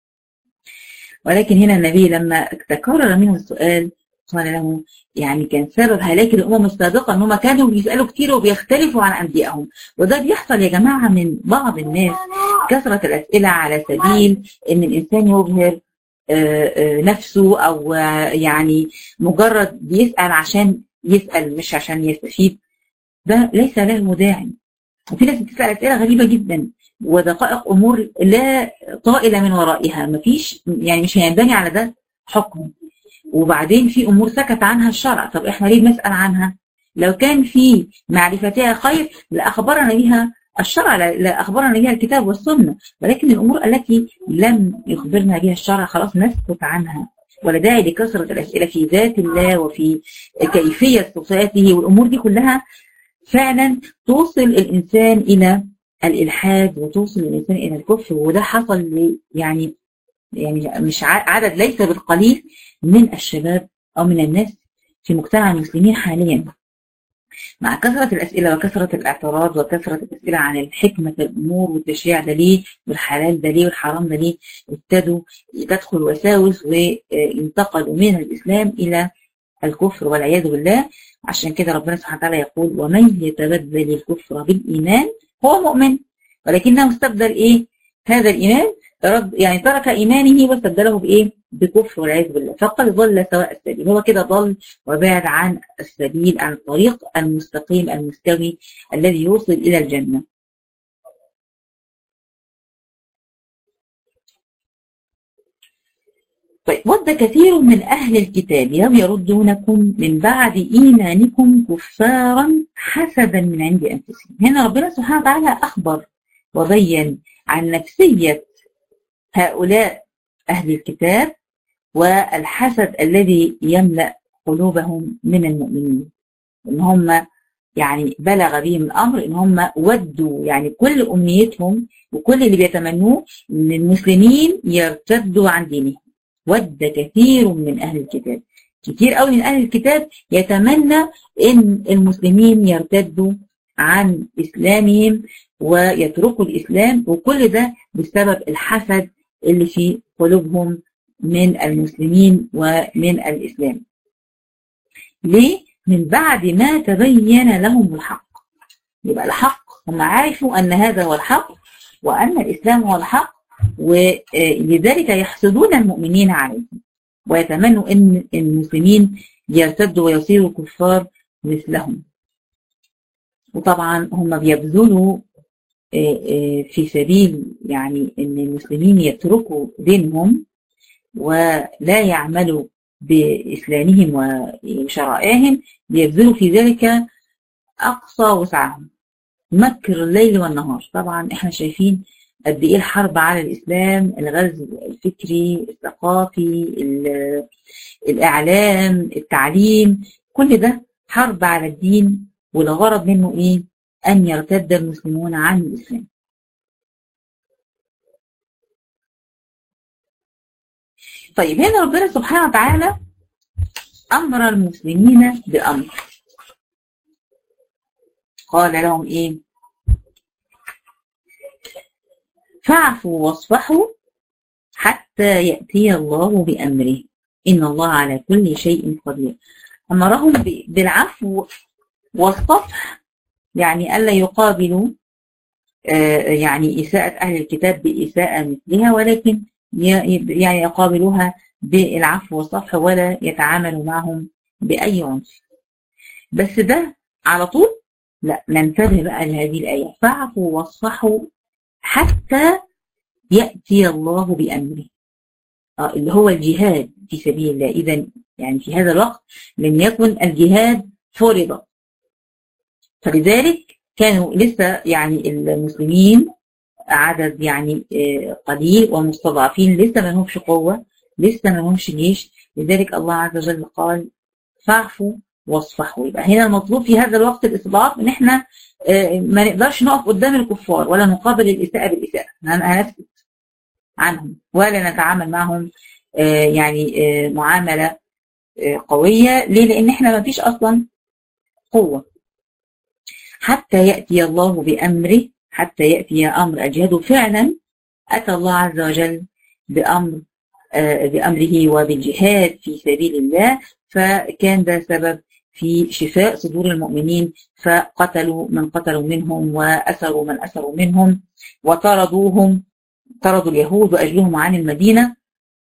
ولكن هنا النبي لما تكرر منه السؤال قال له يعني كان سبب هلاك الامم السابقه ان هم كانوا بيسالوا كتير وبيختلفوا عن انبيائهم وده بيحصل يا جماعه من بعض الناس كثره الاسئله على سبيل ان الانسان يظهر نفسه او يعني مجرد بيسال عشان يسال مش عشان يستفيد ده ليس له داعي وفي ناس بتسال اسئله غريبه جدا ودقائق امور لا طائله من ورائها مفيش يعني مش هينبني على ده حكم وبعدين في امور سكت عنها الشرع طب احنا ليه بنسال عنها لو كان في معرفتها خير لاخبرنا بها الشرع لاخبرنا بها الكتاب والسنه ولكن الامور التي لم يخبرنا بها الشرع خلاص نسكت عنها ولا داعي لكثره الاسئله في ذات الله وفي كيفيه صفاته والامور دي كلها فعلا توصل الانسان الى الالحاد وتوصل الانسان الى الكفر وده حصل يعني يعني مش عدد ليس بالقليل من الشباب او من الناس في مجتمع المسلمين حاليا مع كثرة الأسئلة وكثرة الاعتراض وكثرة الأسئلة عن الحكمة في الأمور والتشريع ده ليه والحلال ده ليه والحرام ده ليه ابتدوا تدخل وساوس وينتقلوا من الإسلام إلى الكفر والعياذ بالله عشان كده ربنا سبحانه وتعالى يقول ومن يتبدل الكفر بالإيمان هو مؤمن ولكنه استبدل إيه هذا الإيمان رد يعني ترك إيمانه واستبدله بإيه بكفر والعياذ بالله فقد ضل سواء السبيل هو كده ضل وبعد عن السبيل عن الطريق المستقيم المستوي الذي يوصل إلى الجنة طيب ود كثير من أهل الكتاب لو يردونكم من بعد إيمانكم كفارا حسدا من عند أنفسهم هنا ربنا سبحانه وتعالى أخبر وبين عن نفسية هؤلاء أهل الكتاب والحسد الذي يملأ قلوبهم من المؤمنين إن هم يعني بلغ بهم الأمر إن هم ودوا يعني كل أمنيتهم وكل اللي بيتمنوه إن المسلمين يرتدوا عن دينهم ود كثير من أهل الكتاب كتير قوي من أهل الكتاب يتمنى إن المسلمين يرتدوا عن إسلامهم ويتركوا الإسلام وكل ده بسبب الحسد اللي في قلوبهم من المسلمين ومن الإسلام ليه؟ من بعد ما تبين لهم الحق يبقى الحق هم عرفوا أن هذا هو الحق وأن الإسلام هو الحق ولذلك يحسدون المؤمنين عليه ويتمنوا أن المسلمين يرتدوا ويصيروا كفار مثلهم وطبعا هم بيبذلوا في سبيل يعني ان المسلمين يتركوا دينهم ولا يعملوا بإسلامهم وشرائعهم ليبذلوا في ذلك أقصى وسعهم مكر الليل والنهار طبعا احنا شايفين قد ايه الحرب على الاسلام الغزو الفكري الثقافي الاعلام التعليم كل ده حرب على الدين والغرض منه ايه ان يرتد المسلمون عن الاسلام طيب هنا ربنا سبحانه وتعالى امر المسلمين بامر قال لهم ايه فاعفوا واصفحوا حتى يأتي الله بأمره إن الله على كل شيء قدير أمرهم بالعفو والصفح يعني ألا يقابلوا يعني إساءة أهل الكتاب بإساءة مثلها ولكن يعني يقابلوها بالعفو والصفح ولا يتعاملوا معهم بأي عنف بس ده على طول لا ننتبه بقى لهذه الآية فاعفوا واصفحوا حتى يأتي الله بأمره آه اللي هو الجهاد في سبيل الله إذا يعني في هذا الوقت لم يكن الجهاد فرض فلذلك كانوا لسه يعني المسلمين عدد يعني قليل ومستضعفين لسه ما لهمش قوة لسه ما لهمش جيش لذلك الله عز وجل قال فاعفوا واصفحوا يبقى هنا المطلوب في هذا الوقت الاستضعاف ان احنا ما نقدرش نقف قدام الكفار ولا نقابل الاساءه بالاساءه هنسكت عنهم ولا نتعامل معهم يعني معامله قويه ليه؟ لان احنا ما فيش اصلا قوه حتى ياتي الله بامره حتى ياتي امر الجهاد فعلا اتى الله عز وجل بامر بامره وبالجهاد في سبيل الله فكان ده سبب في شفاء صدور المؤمنين فقتلوا من قتلوا منهم وأسروا من أسروا منهم وطردوهم طردوا اليهود وأجلهم عن المدينة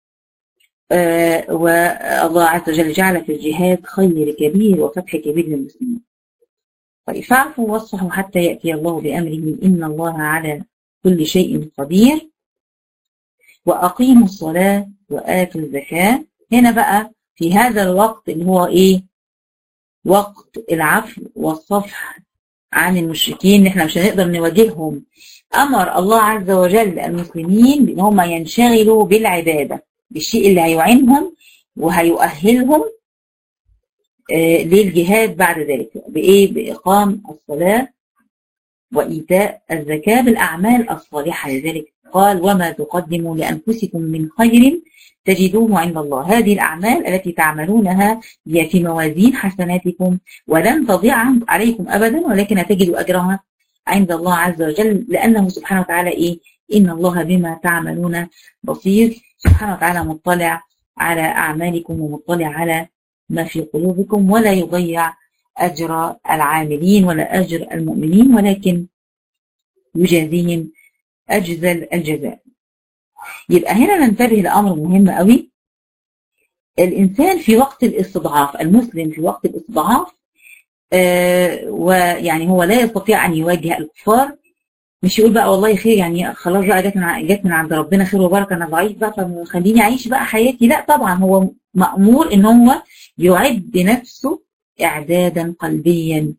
آه والله عز وجل جعل في الجهاد خير كبير وفتح كبير للمسلمين طيب فاعفوا واصفحوا حتى يأتي الله بأمره إن الله على كل شيء قدير وأقيموا الصلاة وآتوا الزكاة هنا بقى في هذا الوقت اللي هو إيه وقت العفو والصفح عن المشركين احنا مش هنقدر نواجههم امر الله عز وجل المسلمين بان هم ينشغلوا بالعباده بالشيء اللي هيعينهم وهيؤهلهم آه للجهاد بعد ذلك بايه باقام الصلاه وايتاء الزكاه بالاعمال الصالحه لذلك قال وما تقدموا لانفسكم من خير تجدوه عند الله هذه الأعمال التي تعملونها هي في موازين حسناتكم ولن تضيع عليكم أبدا ولكن تجدوا أجرها عند الله عز وجل لأنه سبحانه وتعالى إيه إن الله بما تعملون بصير سبحانه وتعالى مطلع على أعمالكم ومطلع على ما في قلوبكم ولا يضيع أجر العاملين ولا أجر المؤمنين ولكن يجازيهم أجزل الجزاء يبقى هنا ننتبه لأمر مهم قوي الإنسان في وقت الاستضعاف المسلم في وقت الاستضعاف آه ويعني هو لا يستطيع أن يواجه الكفار مش يقول بقى والله خير يعني خلاص بقى جت من جت من عند ربنا خير وبركه انا ضعيف بقى فخليني اعيش بقى حياتي لا طبعا هو مامور ان هو يعد نفسه اعدادا قلبيا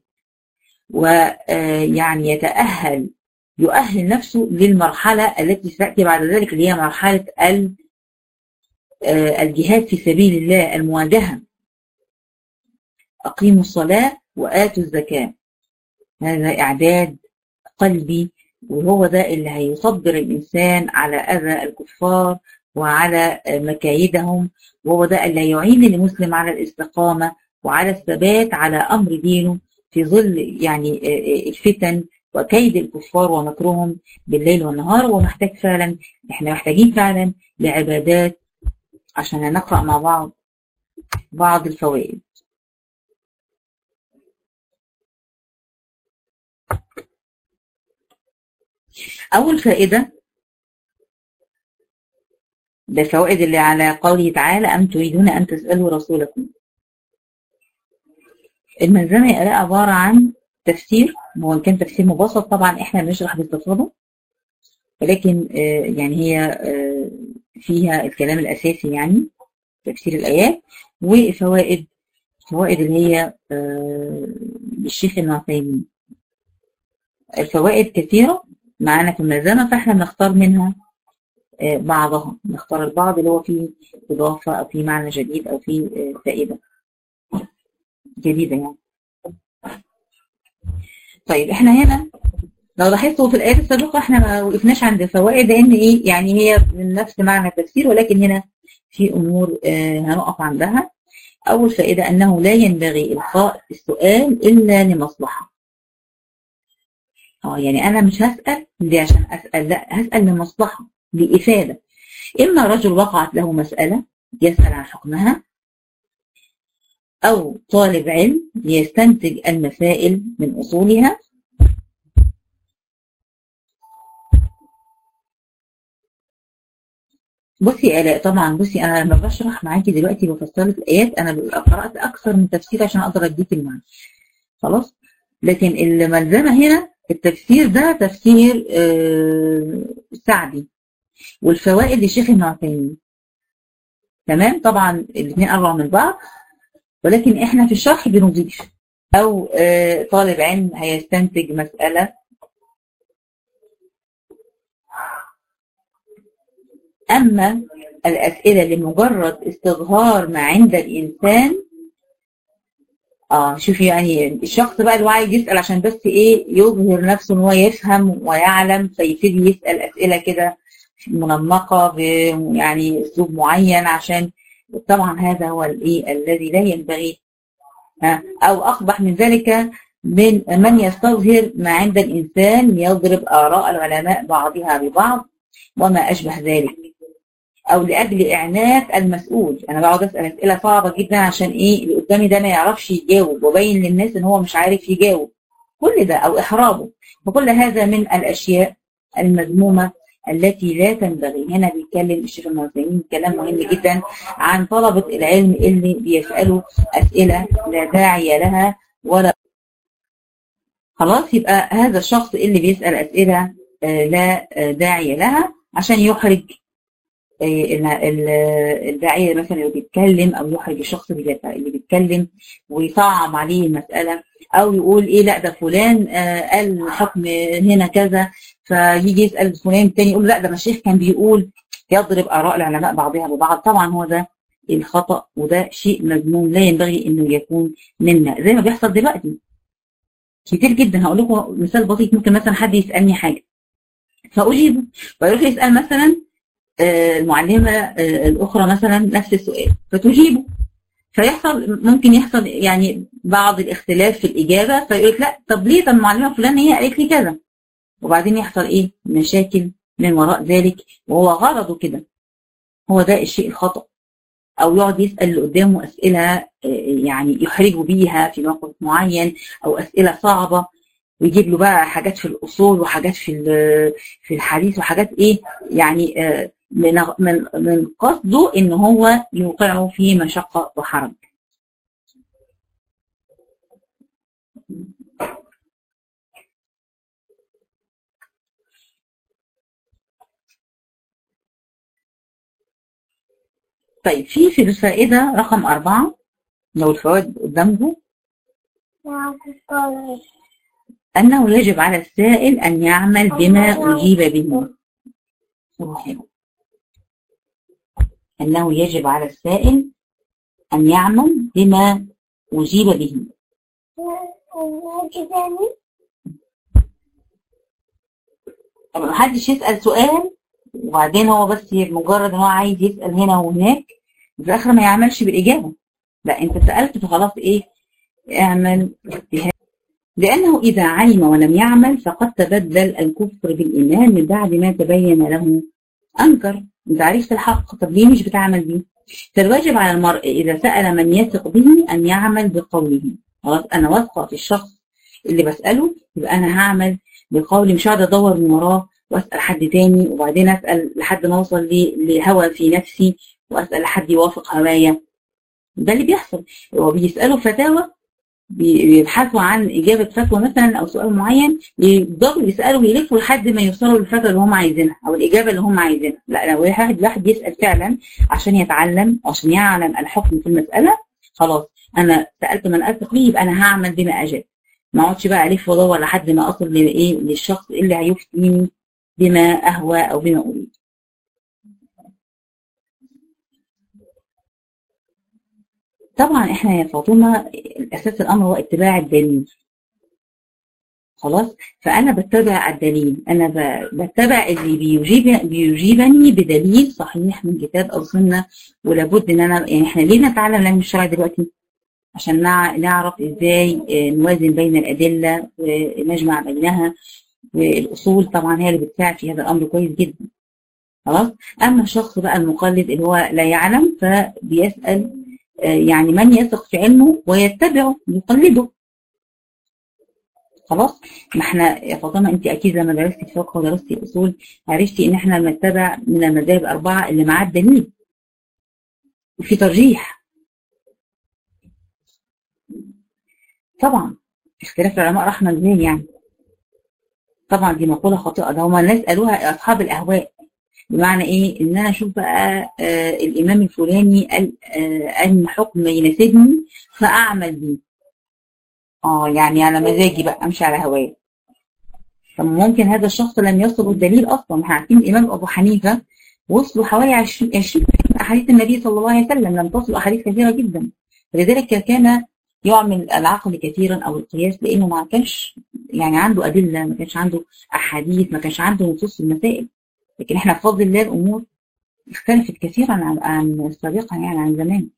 ويعني يتاهل يؤهل نفسه للمرحلة التي ستأتي بعد ذلك اللي هي مرحلة الجهاد في سبيل الله المواجهة أقيموا الصلاة وآتوا الزكاة هذا إعداد قلبي وهو ده اللي هيصبر الإنسان على أذى الكفار وعلى مكايدهم وهو ده اللي يعين المسلم على الاستقامة وعلى الثبات على أمر دينه في ظل يعني الفتن وكيد الكفار ومكرهم بالليل والنهار ومحتاج فعلا احنا محتاجين فعلا لعبادات عشان نقرأ مع بعض بعض الفوائد أول فائدة بالفوائد اللي على قوله تعالى أم تريدون أن تسألوا رسولكم الملزمة يا عبارة عن تفسير هو كان تفسير مبسط طبعا احنا بنشرح باستفاضه ولكن يعني هي فيها الكلام الاساسي يعني تفسير الآيات وفوائد فوائد اللي هي للشيخ ابن عثيمين الفوائد كثيرة معانا في الملزمة فاحنا بنختار منها بعضها نختار البعض اللي هو فيه إضافة أو فيه معنى جديد أو فيه فائدة جديدة يعني طيب احنا هنا لو لاحظتوا في الآيات السابقة احنا ما وقفناش عند فوائد لأن إيه يعني هي من نفس معنى التفسير ولكن هنا في أمور آه هنقف عندها أول فائدة أنه لا ينبغي إلقاء السؤال إلا لمصلحة اه يعني أنا مش هسأل دي عشان أسأل لا هسأل لمصلحة لإفادة إما رجل وقعت له مسألة يسأل عن حكمها أو طالب علم يستنتج المسائل من أصولها بصي يا آلاء طبعا بصي أنا لما بشرح معاكي دلوقتي بفسر لك الآيات أنا قرأت أكثر من تفسير عشان أقدر أديك المعنى خلاص لكن الملزمة هنا التفسير ده تفسير آه سعدي والفوائد للشيخ ابن عثيمين تمام طبعا الاثنين أروع من بعض ولكن احنا في الشرح بنضيف او آه طالب علم هيستنتج مسألة اما الاسئلة لمجرد استظهار ما عند الانسان اه شوفي يعني الشخص بقى اللي عايز يسأل عشان بس ايه يظهر نفسه ان هو يفهم ويعلم فيبتدي يسأل اسئلة كده منمقة يعني اسلوب معين عشان طبعا هذا هو الايه الذي لا ينبغي او اقبح من ذلك من من يستظهر ما عند الانسان يضرب اراء العلماء بعضها ببعض وما اشبه ذلك او لاجل اعنات المسؤول انا بقعد اسال اسئله صعبه جدا عشان ايه اللي قدامي ده ما يعرفش يجاوب وبين للناس ان هو مش عارف يجاوب كل ده او احراجه وكل هذا من الاشياء المذمومه التي لا تنبغي هنا بيتكلم الشيخ المعتمين كلام مهم جدا عن طلبة العلم اللي بيسألوا أسئلة لا داعي لها ولا خلاص يبقى هذا الشخص اللي بيسأل أسئلة لا داعي لها عشان يحرج الداعية مثلا اللي بيتكلم أو يحرج الشخص اللي بيتكلم ويصعب عليه المسألة أو يقول إيه لا ده فلان قال الحكم هنا كذا فيجي يسأل فلان التاني يقول لا ده الشيخ كان بيقول يضرب آراء العلماء بعضها ببعض طبعا هو ده الخطأ وده شيء مذموم لا ينبغي انه يكون منا زي ما بيحصل دلوقتي كتير جدا هقول لكم مثال بسيط ممكن مثلا حد يسألني حاجة فأجيبه ويروح يسأل مثلا المعلمة الأخرى مثلا نفس السؤال فتجيبه فيحصل ممكن يحصل يعني بعض الاختلاف في الإجابة فيقول لك لا طب ليه طب المعلمة فلان هي قالت لي كذا وبعدين يحصل ايه مشاكل من وراء ذلك وهو غرضه كده هو ده الشيء الخطأ او يقعد يسأل اللي قدامه اسئلة يعني يحرجه بيها في موقف معين او اسئلة صعبة ويجيب له بقى حاجات في الاصول وحاجات في في الحديث وحاجات ايه يعني من من من قصده ان هو يوقعه في مشقة وحرج طيب في في الفائدة رقم أربعة لو الفوائد قدامكم أنه يجب على السائل أن يعمل بما أجيب به أنه يجب على السائل أن يعمل بما أجيب به طب محدش يسأل سؤال وبعدين هو بس مجرد ان هو عايز يسأل هنا وهناك في الاخر ما يعملش بالاجابه لا انت سالت فخلاص ايه اعمل بها لانه اذا علم ولم يعمل فقد تبدل الكفر بالايمان من بعد ما تبين له انكر انت عرفت الحق طب ليه مش بتعمل بيه فالواجب على المرء اذا سال من يثق به ان يعمل بقوله خلاص انا واثقه في الشخص اللي بساله يبقى انا هعمل بقولي مش هقعد ادور من وراه واسال حد تاني وبعدين اسال لحد ما اوصل لهوى في نفسي واسال حد يوافق هوايا ده اللي بيحصل هو بيسالوا فتاوى بيبحثوا عن إجابة فتوى مثلا أو سؤال معين يفضلوا يسألوا ويلفوا لحد ما يوصلوا للفتوى اللي هم عايزينها أو الإجابة اللي هم عايزينها لا لو واحد واحد يسأل فعلا عشان يتعلم عشان يعلم الحكم في المسألة خلاص أنا سألت من أثق فيه يبقى أنا هعمل بما أجاب ما اقعدش بقى ألف وأدور لحد ما أصل لإيه للشخص اللي هيفتيني بما أهوى أو بما أريد طبعا احنا يا فاطمه الاساس الامر هو اتباع الدليل خلاص فانا بتبع الدليل انا بتبع اللي بيجيب بيجيبني بدليل صحيح من كتاب او سنه ولابد ان انا يعني احنا ليه نتعلم العلم الشرعي دلوقتي عشان نعرف ازاي نوازن بين الادله ونجمع بينها والاصول طبعا هي اللي بتساعد في هذا الامر كويس جدا خلاص اما الشخص بقى المقلد اللي هو لا يعلم فبيسال يعني من يثق في علمه ويتبعه يقلده خلاص ما احنا يا فاطمه انت اكيد لما درستي فقه ودرستي اصول عرفتي ان احنا بنتبع من المذاهب الاربعه اللي معاه الدليل وفي ترجيح طبعا اختلاف العلماء رحمه ازاي يعني طبعا دي مقوله خاطئه ده هما الناس قالوها اصحاب الاهواء بمعنى ايه ان انا اشوف بقى آه الامام الفلاني قال آه ان حكم يناسبني فاعمل بيه اه يعني على مزاجي بقى امشي على هوايا طب ممكن هذا الشخص لم يصل الدليل اصلا احنا عارفين الامام ابو حنيفه وصلوا حوالي 20 20 احاديث النبي صلى الله عليه وسلم لم تصل احاديث كثيره جدا فلذلك كان يعمل العقل كثيرا او القياس لانه ما كانش يعني عنده ادله ما كانش عنده احاديث ما كانش عنده نصوص المسائل لكن احنا بفضل الله الامور اختلفت كثيرا عن عن سابقا يعني عن زمان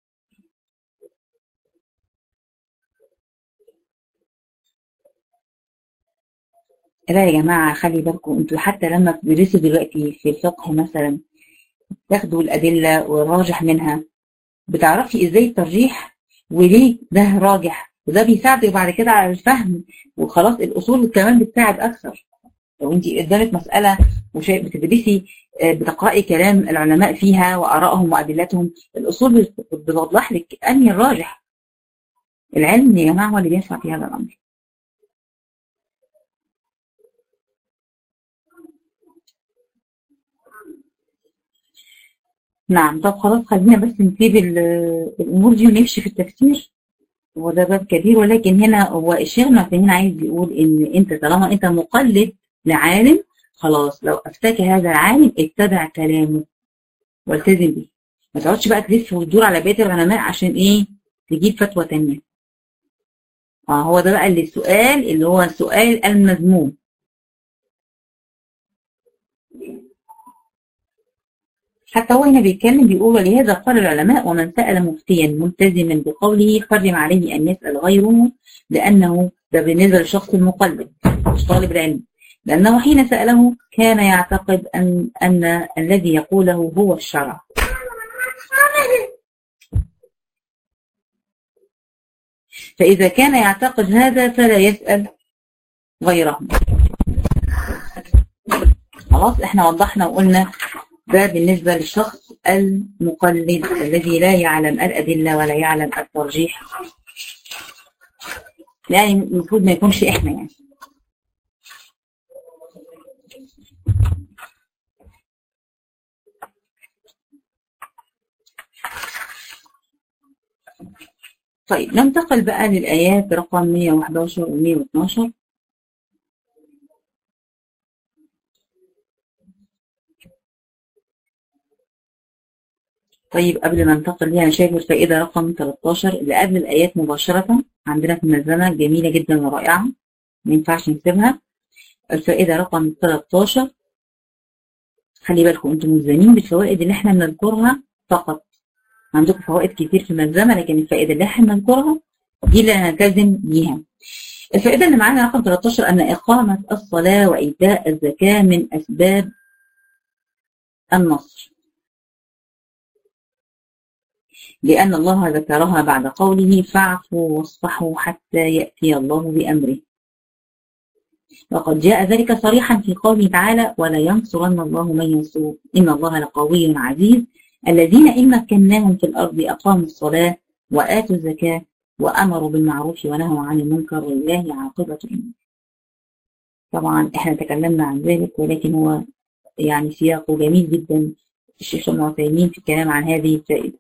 لا يا جماعة خلي بالكم انتوا حتى لما بتدرسوا دلوقتي في الفقه مثلا تاخدوا الأدلة والراجح منها بتعرفي ازاي الترجيح وليه ده راجح وده بيساعدك بعد كده على الفهم وخلاص الأصول كمان بتساعد أكثر لو انت قدامك مسألة بتدرسي بتقرأي كلام العلماء فيها وآرائهم وأدلتهم الأصول بتوضح لك أنهي الراجح العلم يا جماعة هو اللي بينفع في هذا الأمر نعم طب خلاص خلينا بس نسيب الأمور دي ونمشي في التفسير هو ده باب كبير ولكن هنا هو الشيخ هنا عايز يقول إن أنت طالما أنت مقلد لعالم خلاص لو افتاك هذا العالم اتبع كلامه والتزم به ما تقعدش بقى تلف وتدور على بيت العلماء عشان ايه تجيب فتوى تانية اه هو ده بقى اللي السؤال اللي هو السؤال المذموم حتى هو هنا بيتكلم بيقول ولهذا قال العلماء ومن سأل مفتيا ملتزما بقوله حرم عليه أن يسأل غيره لأنه ده بالنسبة للشخص المقلد مش طالب العلم لأنه حين سأله كان يعتقد أن, أن الذي يقوله هو الشرع فإذا كان يعتقد هذا فلا يسأل غيره خلاص احنا وضحنا وقلنا ده بالنسبة للشخص المقلد الذي لا يعلم الأدلة ولا يعلم الترجيح يعني المفروض ما يكونش احنا يعني طيب ننتقل بقى للآيات رقم 111 و 112 طيب قبل ما ننتقل ليها شايف الفائدة رقم 13 اللي قبل الآيات مباشرة عندنا في الملزمة جميلة جدا ورائعة ما ينفعش نسيبها الفائدة رقم 13 خلي بالكم انتم ملزمين بالفوائد اللي احنا بنذكرها فقط عندكم فوائد كتير في الملزمة لكن الفائدة اللي احنا بنذكرها دي اللي هنلتزم بيها الفائدة اللي معانا رقم 13 أن إقامة الصلاة وإيتاء الزكاة من أسباب النصر لأن الله ذكرها بعد قوله فاعفوا واصفحوا حتى يأتي الله بأمره وقد جاء ذلك صريحا في قوله تعالى ولا ينصرن الله من ينصر إن الله لقوي عزيز الذين إن مكناهم في الأرض أقاموا الصلاة وآتوا الزكاة وأمروا بالمعروف ونهوا عن المنكر ولله عاقبة الأمور طبعا احنا تكلمنا عن ذلك ولكن هو يعني سياقه جميل جدا الشيخ ابن عثيمين في الكلام عن هذه الفائدة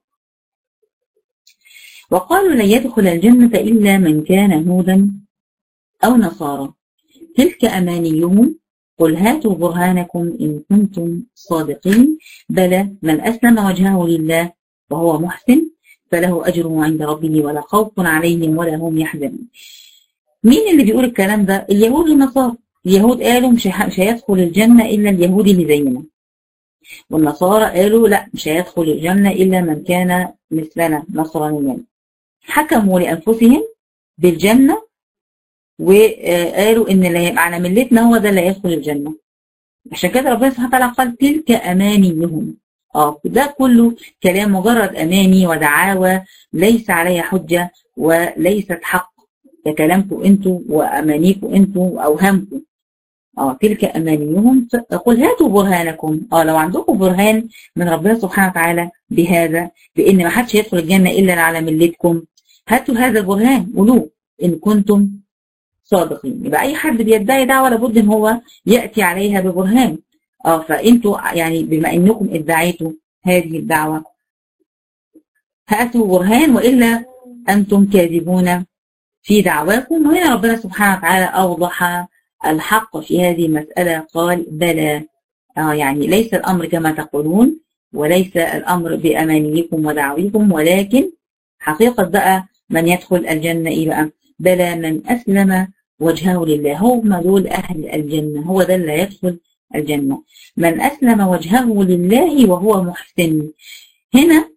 وقالوا لن يدخل الجنة إلا من كان هودا أو نصارى تلك أمانيهم قل هاتوا برهانكم إن كنتم صادقين بلى من أسلم وجهه لله وهو محسن فله أجره عند ربه ولا خوف عليهم ولا هم يحزنون مين اللي بيقول الكلام ده اليهود والنصارى اليهود قالوا مش مش هيدخل الجنة إلا اليهودي اللي زينا والنصارى قالوا لا مش هيدخل الجنة إلا من كان مثلنا نصرانيا حكموا لأنفسهم بالجنة وقالوا إن اللي هيبقى على ملتنا هو ده اللي هيدخل الجنة عشان كده ربنا سبحانه وتعالى قال تلك أمانيهم اه ده كله كلام مجرد أماني ودعاوى ليس عليها حجة وليست حق ده كلامكم انتوا وأمانيكم انتوا وأوهامكم اه تلك أمانيهم قل هاتوا برهانكم اه لو عندكم برهان من ربنا سبحانه وتعالى بهذا بإن ما حدش يدخل الجنة إلا على ملتكم هاتوا هذا البرهان قولوه إن كنتم صادقين يبقى أي حد بيدعي دعوة لابد إن هو يأتي عليها ببرهان اه فأنتوا يعني بما إنكم ادعيتوا هذه الدعوة هاتوا برهان وإلا أنتم كاذبون في دعواكم وهنا ربنا سبحانه وتعالى أوضح الحق في هذه المسألة قال بلى آه يعني ليس الأمر كما تقولون وليس الأمر بأمانيكم ودعويكم ولكن حقيقة بقى من يدخل الجنة إيه بقى بلى من أسلم وجهه لله هم دول أهل الجنة هو ده اللي يدخل الجنة من أسلم وجهه لله وهو محسن هنا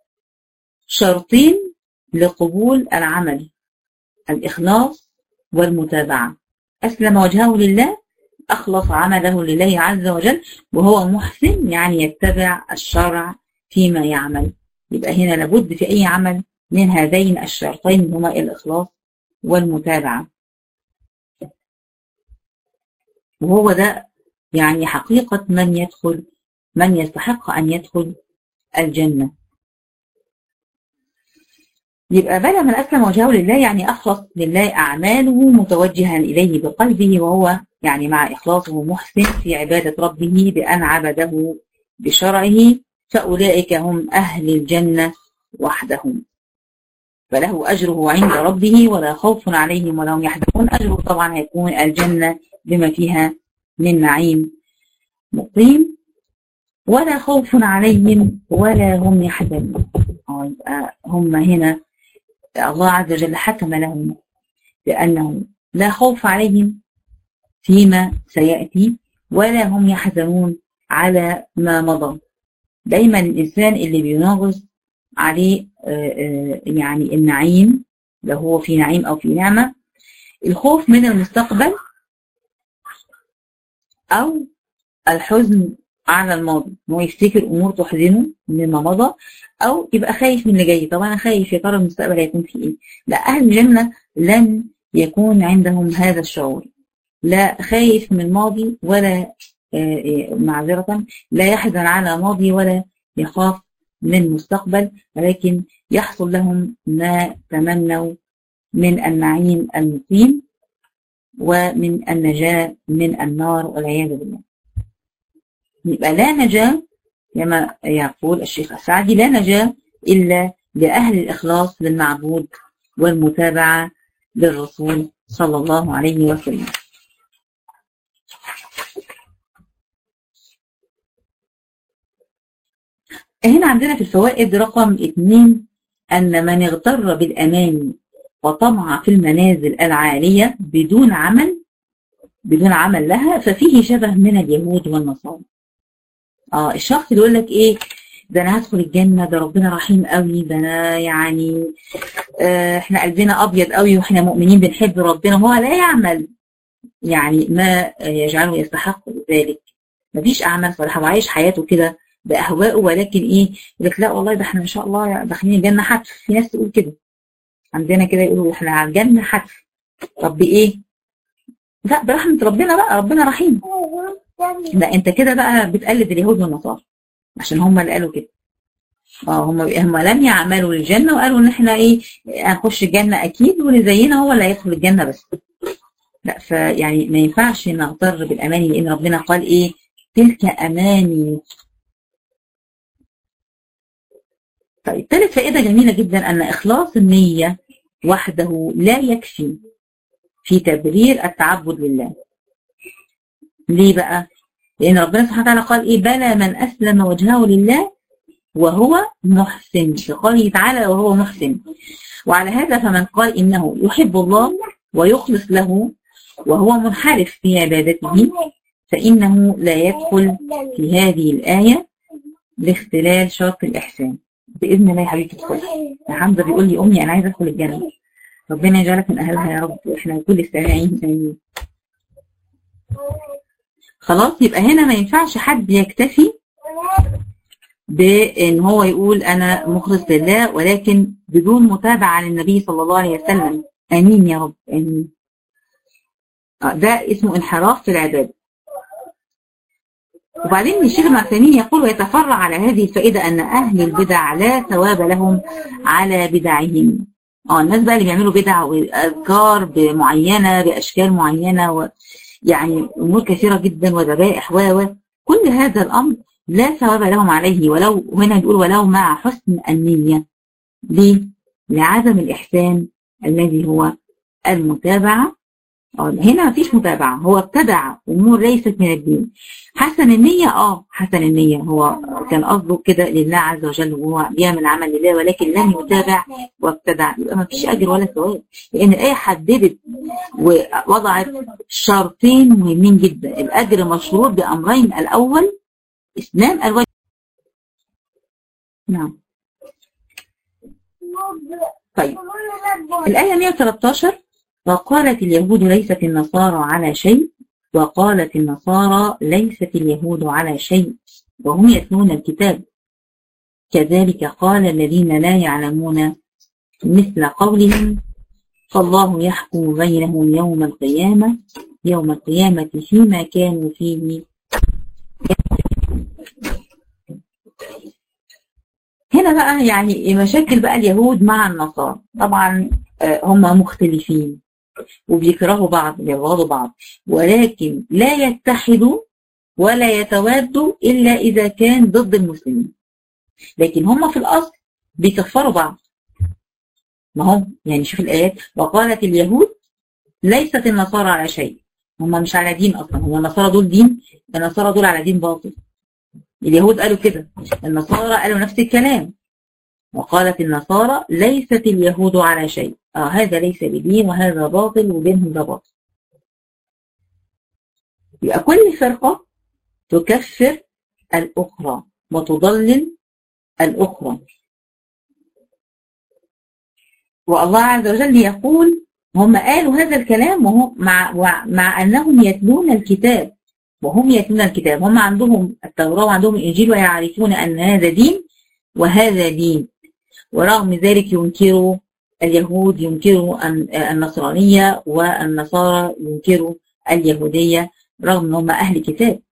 شرطين لقبول العمل الإخلاص والمتابعة أسلم وجهه لله أخلص عمله لله عز وجل وهو محسن يعني يتبع الشرع فيما يعمل يبقى هنا لابد في أي عمل من هذين الشرطين هما الإخلاص والمتابعة وهو ده يعني حقيقة من يدخل من يستحق أن يدخل الجنة يبقى بلى من أسلم وجهه لله يعني أخلص لله أعماله متوجها إليه بقلبه وهو يعني مع إخلاصه محسن في عبادة ربه بأن عبده بشرعه فأولئك هم أهل الجنة وحدهم فله أجره عند ربه ولا خوف عليهم ولا هم يحزنون أجره طبعا هيكون الجنة بما فيها من نعيم مقيم ولا خوف عليهم ولا هم يحزنون يبقى هم هنا الله عز وجل حكم لهم بأنه لا خوف عليهم فيما سيأتي ولا هم يحزنون على ما مضى دايما الإنسان اللي بيناغص عليه يعني النعيم لو هو في نعيم أو في نعمة الخوف من المستقبل أو الحزن على الماضي هو يفتكر أمور تحزنه مما مضى أو يبقى خايف من اللي جاي طب أنا خايف يا ترى المستقبل هيكون فيه إيه لا أهل الجنة لن يكون عندهم هذا الشعور لا خايف من الماضي ولا معذرة لا يحزن على ماضي ولا يخاف من مستقبل ولكن يحصل لهم ما تمنوا من النعيم المقيم ومن النجاة من النار والعياذ بالله يبقى لا نجاة كما يقول الشيخ السعدي لا نجاة إلا لأهل الإخلاص للمعبود والمتابعة للرسول صلى الله عليه وسلم هنا عندنا في الفوائد رقم اثنين أن من اغتر بالأماني وطمع في المنازل العالية بدون عمل بدون عمل لها ففيه شبه من اليهود والنصارى اه الشخص اللي يقول لك ايه ده انا هدخل الجنه ده ربنا رحيم قوي ده انا يعني آه احنا قلبنا ابيض قوي واحنا مؤمنين بنحب ربنا هو لا يعمل يعني ما يجعله يستحق ذلك مفيش اعمال صالحه وعايش حياته كده باهوائه ولكن ايه يقول لك لا والله ده احنا ان شاء الله داخلين الجنه حتف في ناس تقول كده عندنا كده يقولوا احنا على الجنه حتف طب بايه؟ لا برحمه ربنا بقى ربنا رحيم لا انت كده بقى بتقلد اليهود والنصارى عشان هم اللي قالوا كده اه هم هم لم يعملوا للجنه وقالوا ان احنا ايه هنخش الجنه اكيد واللي زينا هو اللي هيدخل الجنه بس لا فيعني ما ينفعش نغتر بالاماني لان ربنا قال ايه تلك اماني طيب ثالث فائده جميله جدا ان اخلاص النيه وحده لا يكفي في تبرير التعبد لله ليه بقى لان ربنا سبحانه وتعالى قال ايه بلى من اسلم وجهه لله وهو محسن بقوله تعالى وهو محسن وعلى هذا فمن قال انه يحب الله ويخلص له وهو منحرف في عبادته فانه لا يدخل في هذه الايه لاختلال شرط الاحسان باذن الله يا حبيبتي تدخل يا حمزه بيقول لي امي انا عايزه ادخل الجنه ربنا يجعلك من اهلها يا رب واحنا كل السامعين امين خلاص يبقى هنا ما ينفعش حد يكتفي بان هو يقول انا مخلص لله ولكن بدون متابعه للنبي صلى الله عليه وسلم امين يا رب امين ده اسمه انحراف في العباده وبعدين الشيخ ابن عثيمين يقول ويتفرع على هذه الفائده ان اهل البدع لا ثواب لهم على بدعهم اه الناس بقى اللي بيعملوا بدع واذكار معينه باشكال معينه و يعني امور كثيره جدا وذبائح و كل هذا الامر لا ثواب لهم عليه ولو هنا بيقول ولو مع حسن النيه ليه؟ لعدم الاحسان الذي هو المتابعه هنا مفيش متابعة هو ابتدع أمور ليست من الدين حسن النية اه حسن النية هو كان قصده كده لله عز وجل وهو بيعمل عمل لله ولكن لم يتابع وابتدع يبقى مفيش أجر ولا ثواب لأن الآية حددت ووضعت شرطين مهمين جدا الأجر مشروط بأمرين الأول إسلام الوجه نعم طيب الآية 113 وقالت اليهود ليست النصارى على شيء وقالت النصارى ليست اليهود على شيء وهم يتلون الكتاب كذلك قال الذين لا يعلمون مثل قولهم فالله يحكم بينهم يوم القيامة يوم القيامة فيما كانوا فيه هنا بقى يعني مشاكل بقى اليهود مع النصارى طبعا هم مختلفين وبيكرهوا بعض بيبغضوا بعض ولكن لا يتحدوا ولا يتوادوا إلا إذا كان ضد المسلمين لكن هم في الأصل بيكفروا بعض ما هم يعني شوف الآيات وقالت اليهود ليست النصارى على شيء هم مش على دين أصلا هم النصارى دول دين النصارى دول على دين باطل اليهود قالوا كده النصارى قالوا نفس الكلام وقالت النصارى ليست اليهود على شيء آه هذا ليس بدين وهذا باطل وبينهم ده باطل يبقى كل فرقة تكفر الأخرى وتضلل الأخرى والله عز وجل يقول هم قالوا هذا الكلام وهم مع, مع أنهم يتلون الكتاب وهم يتلون الكتاب هم عندهم التوراة وعندهم الإنجيل ويعرفون أن هذا دين وهذا دين ورغم ذلك ينكروا اليهود ينكروا النصرانية والنصارى ينكروا اليهودية رغم ان هم أهل كتاب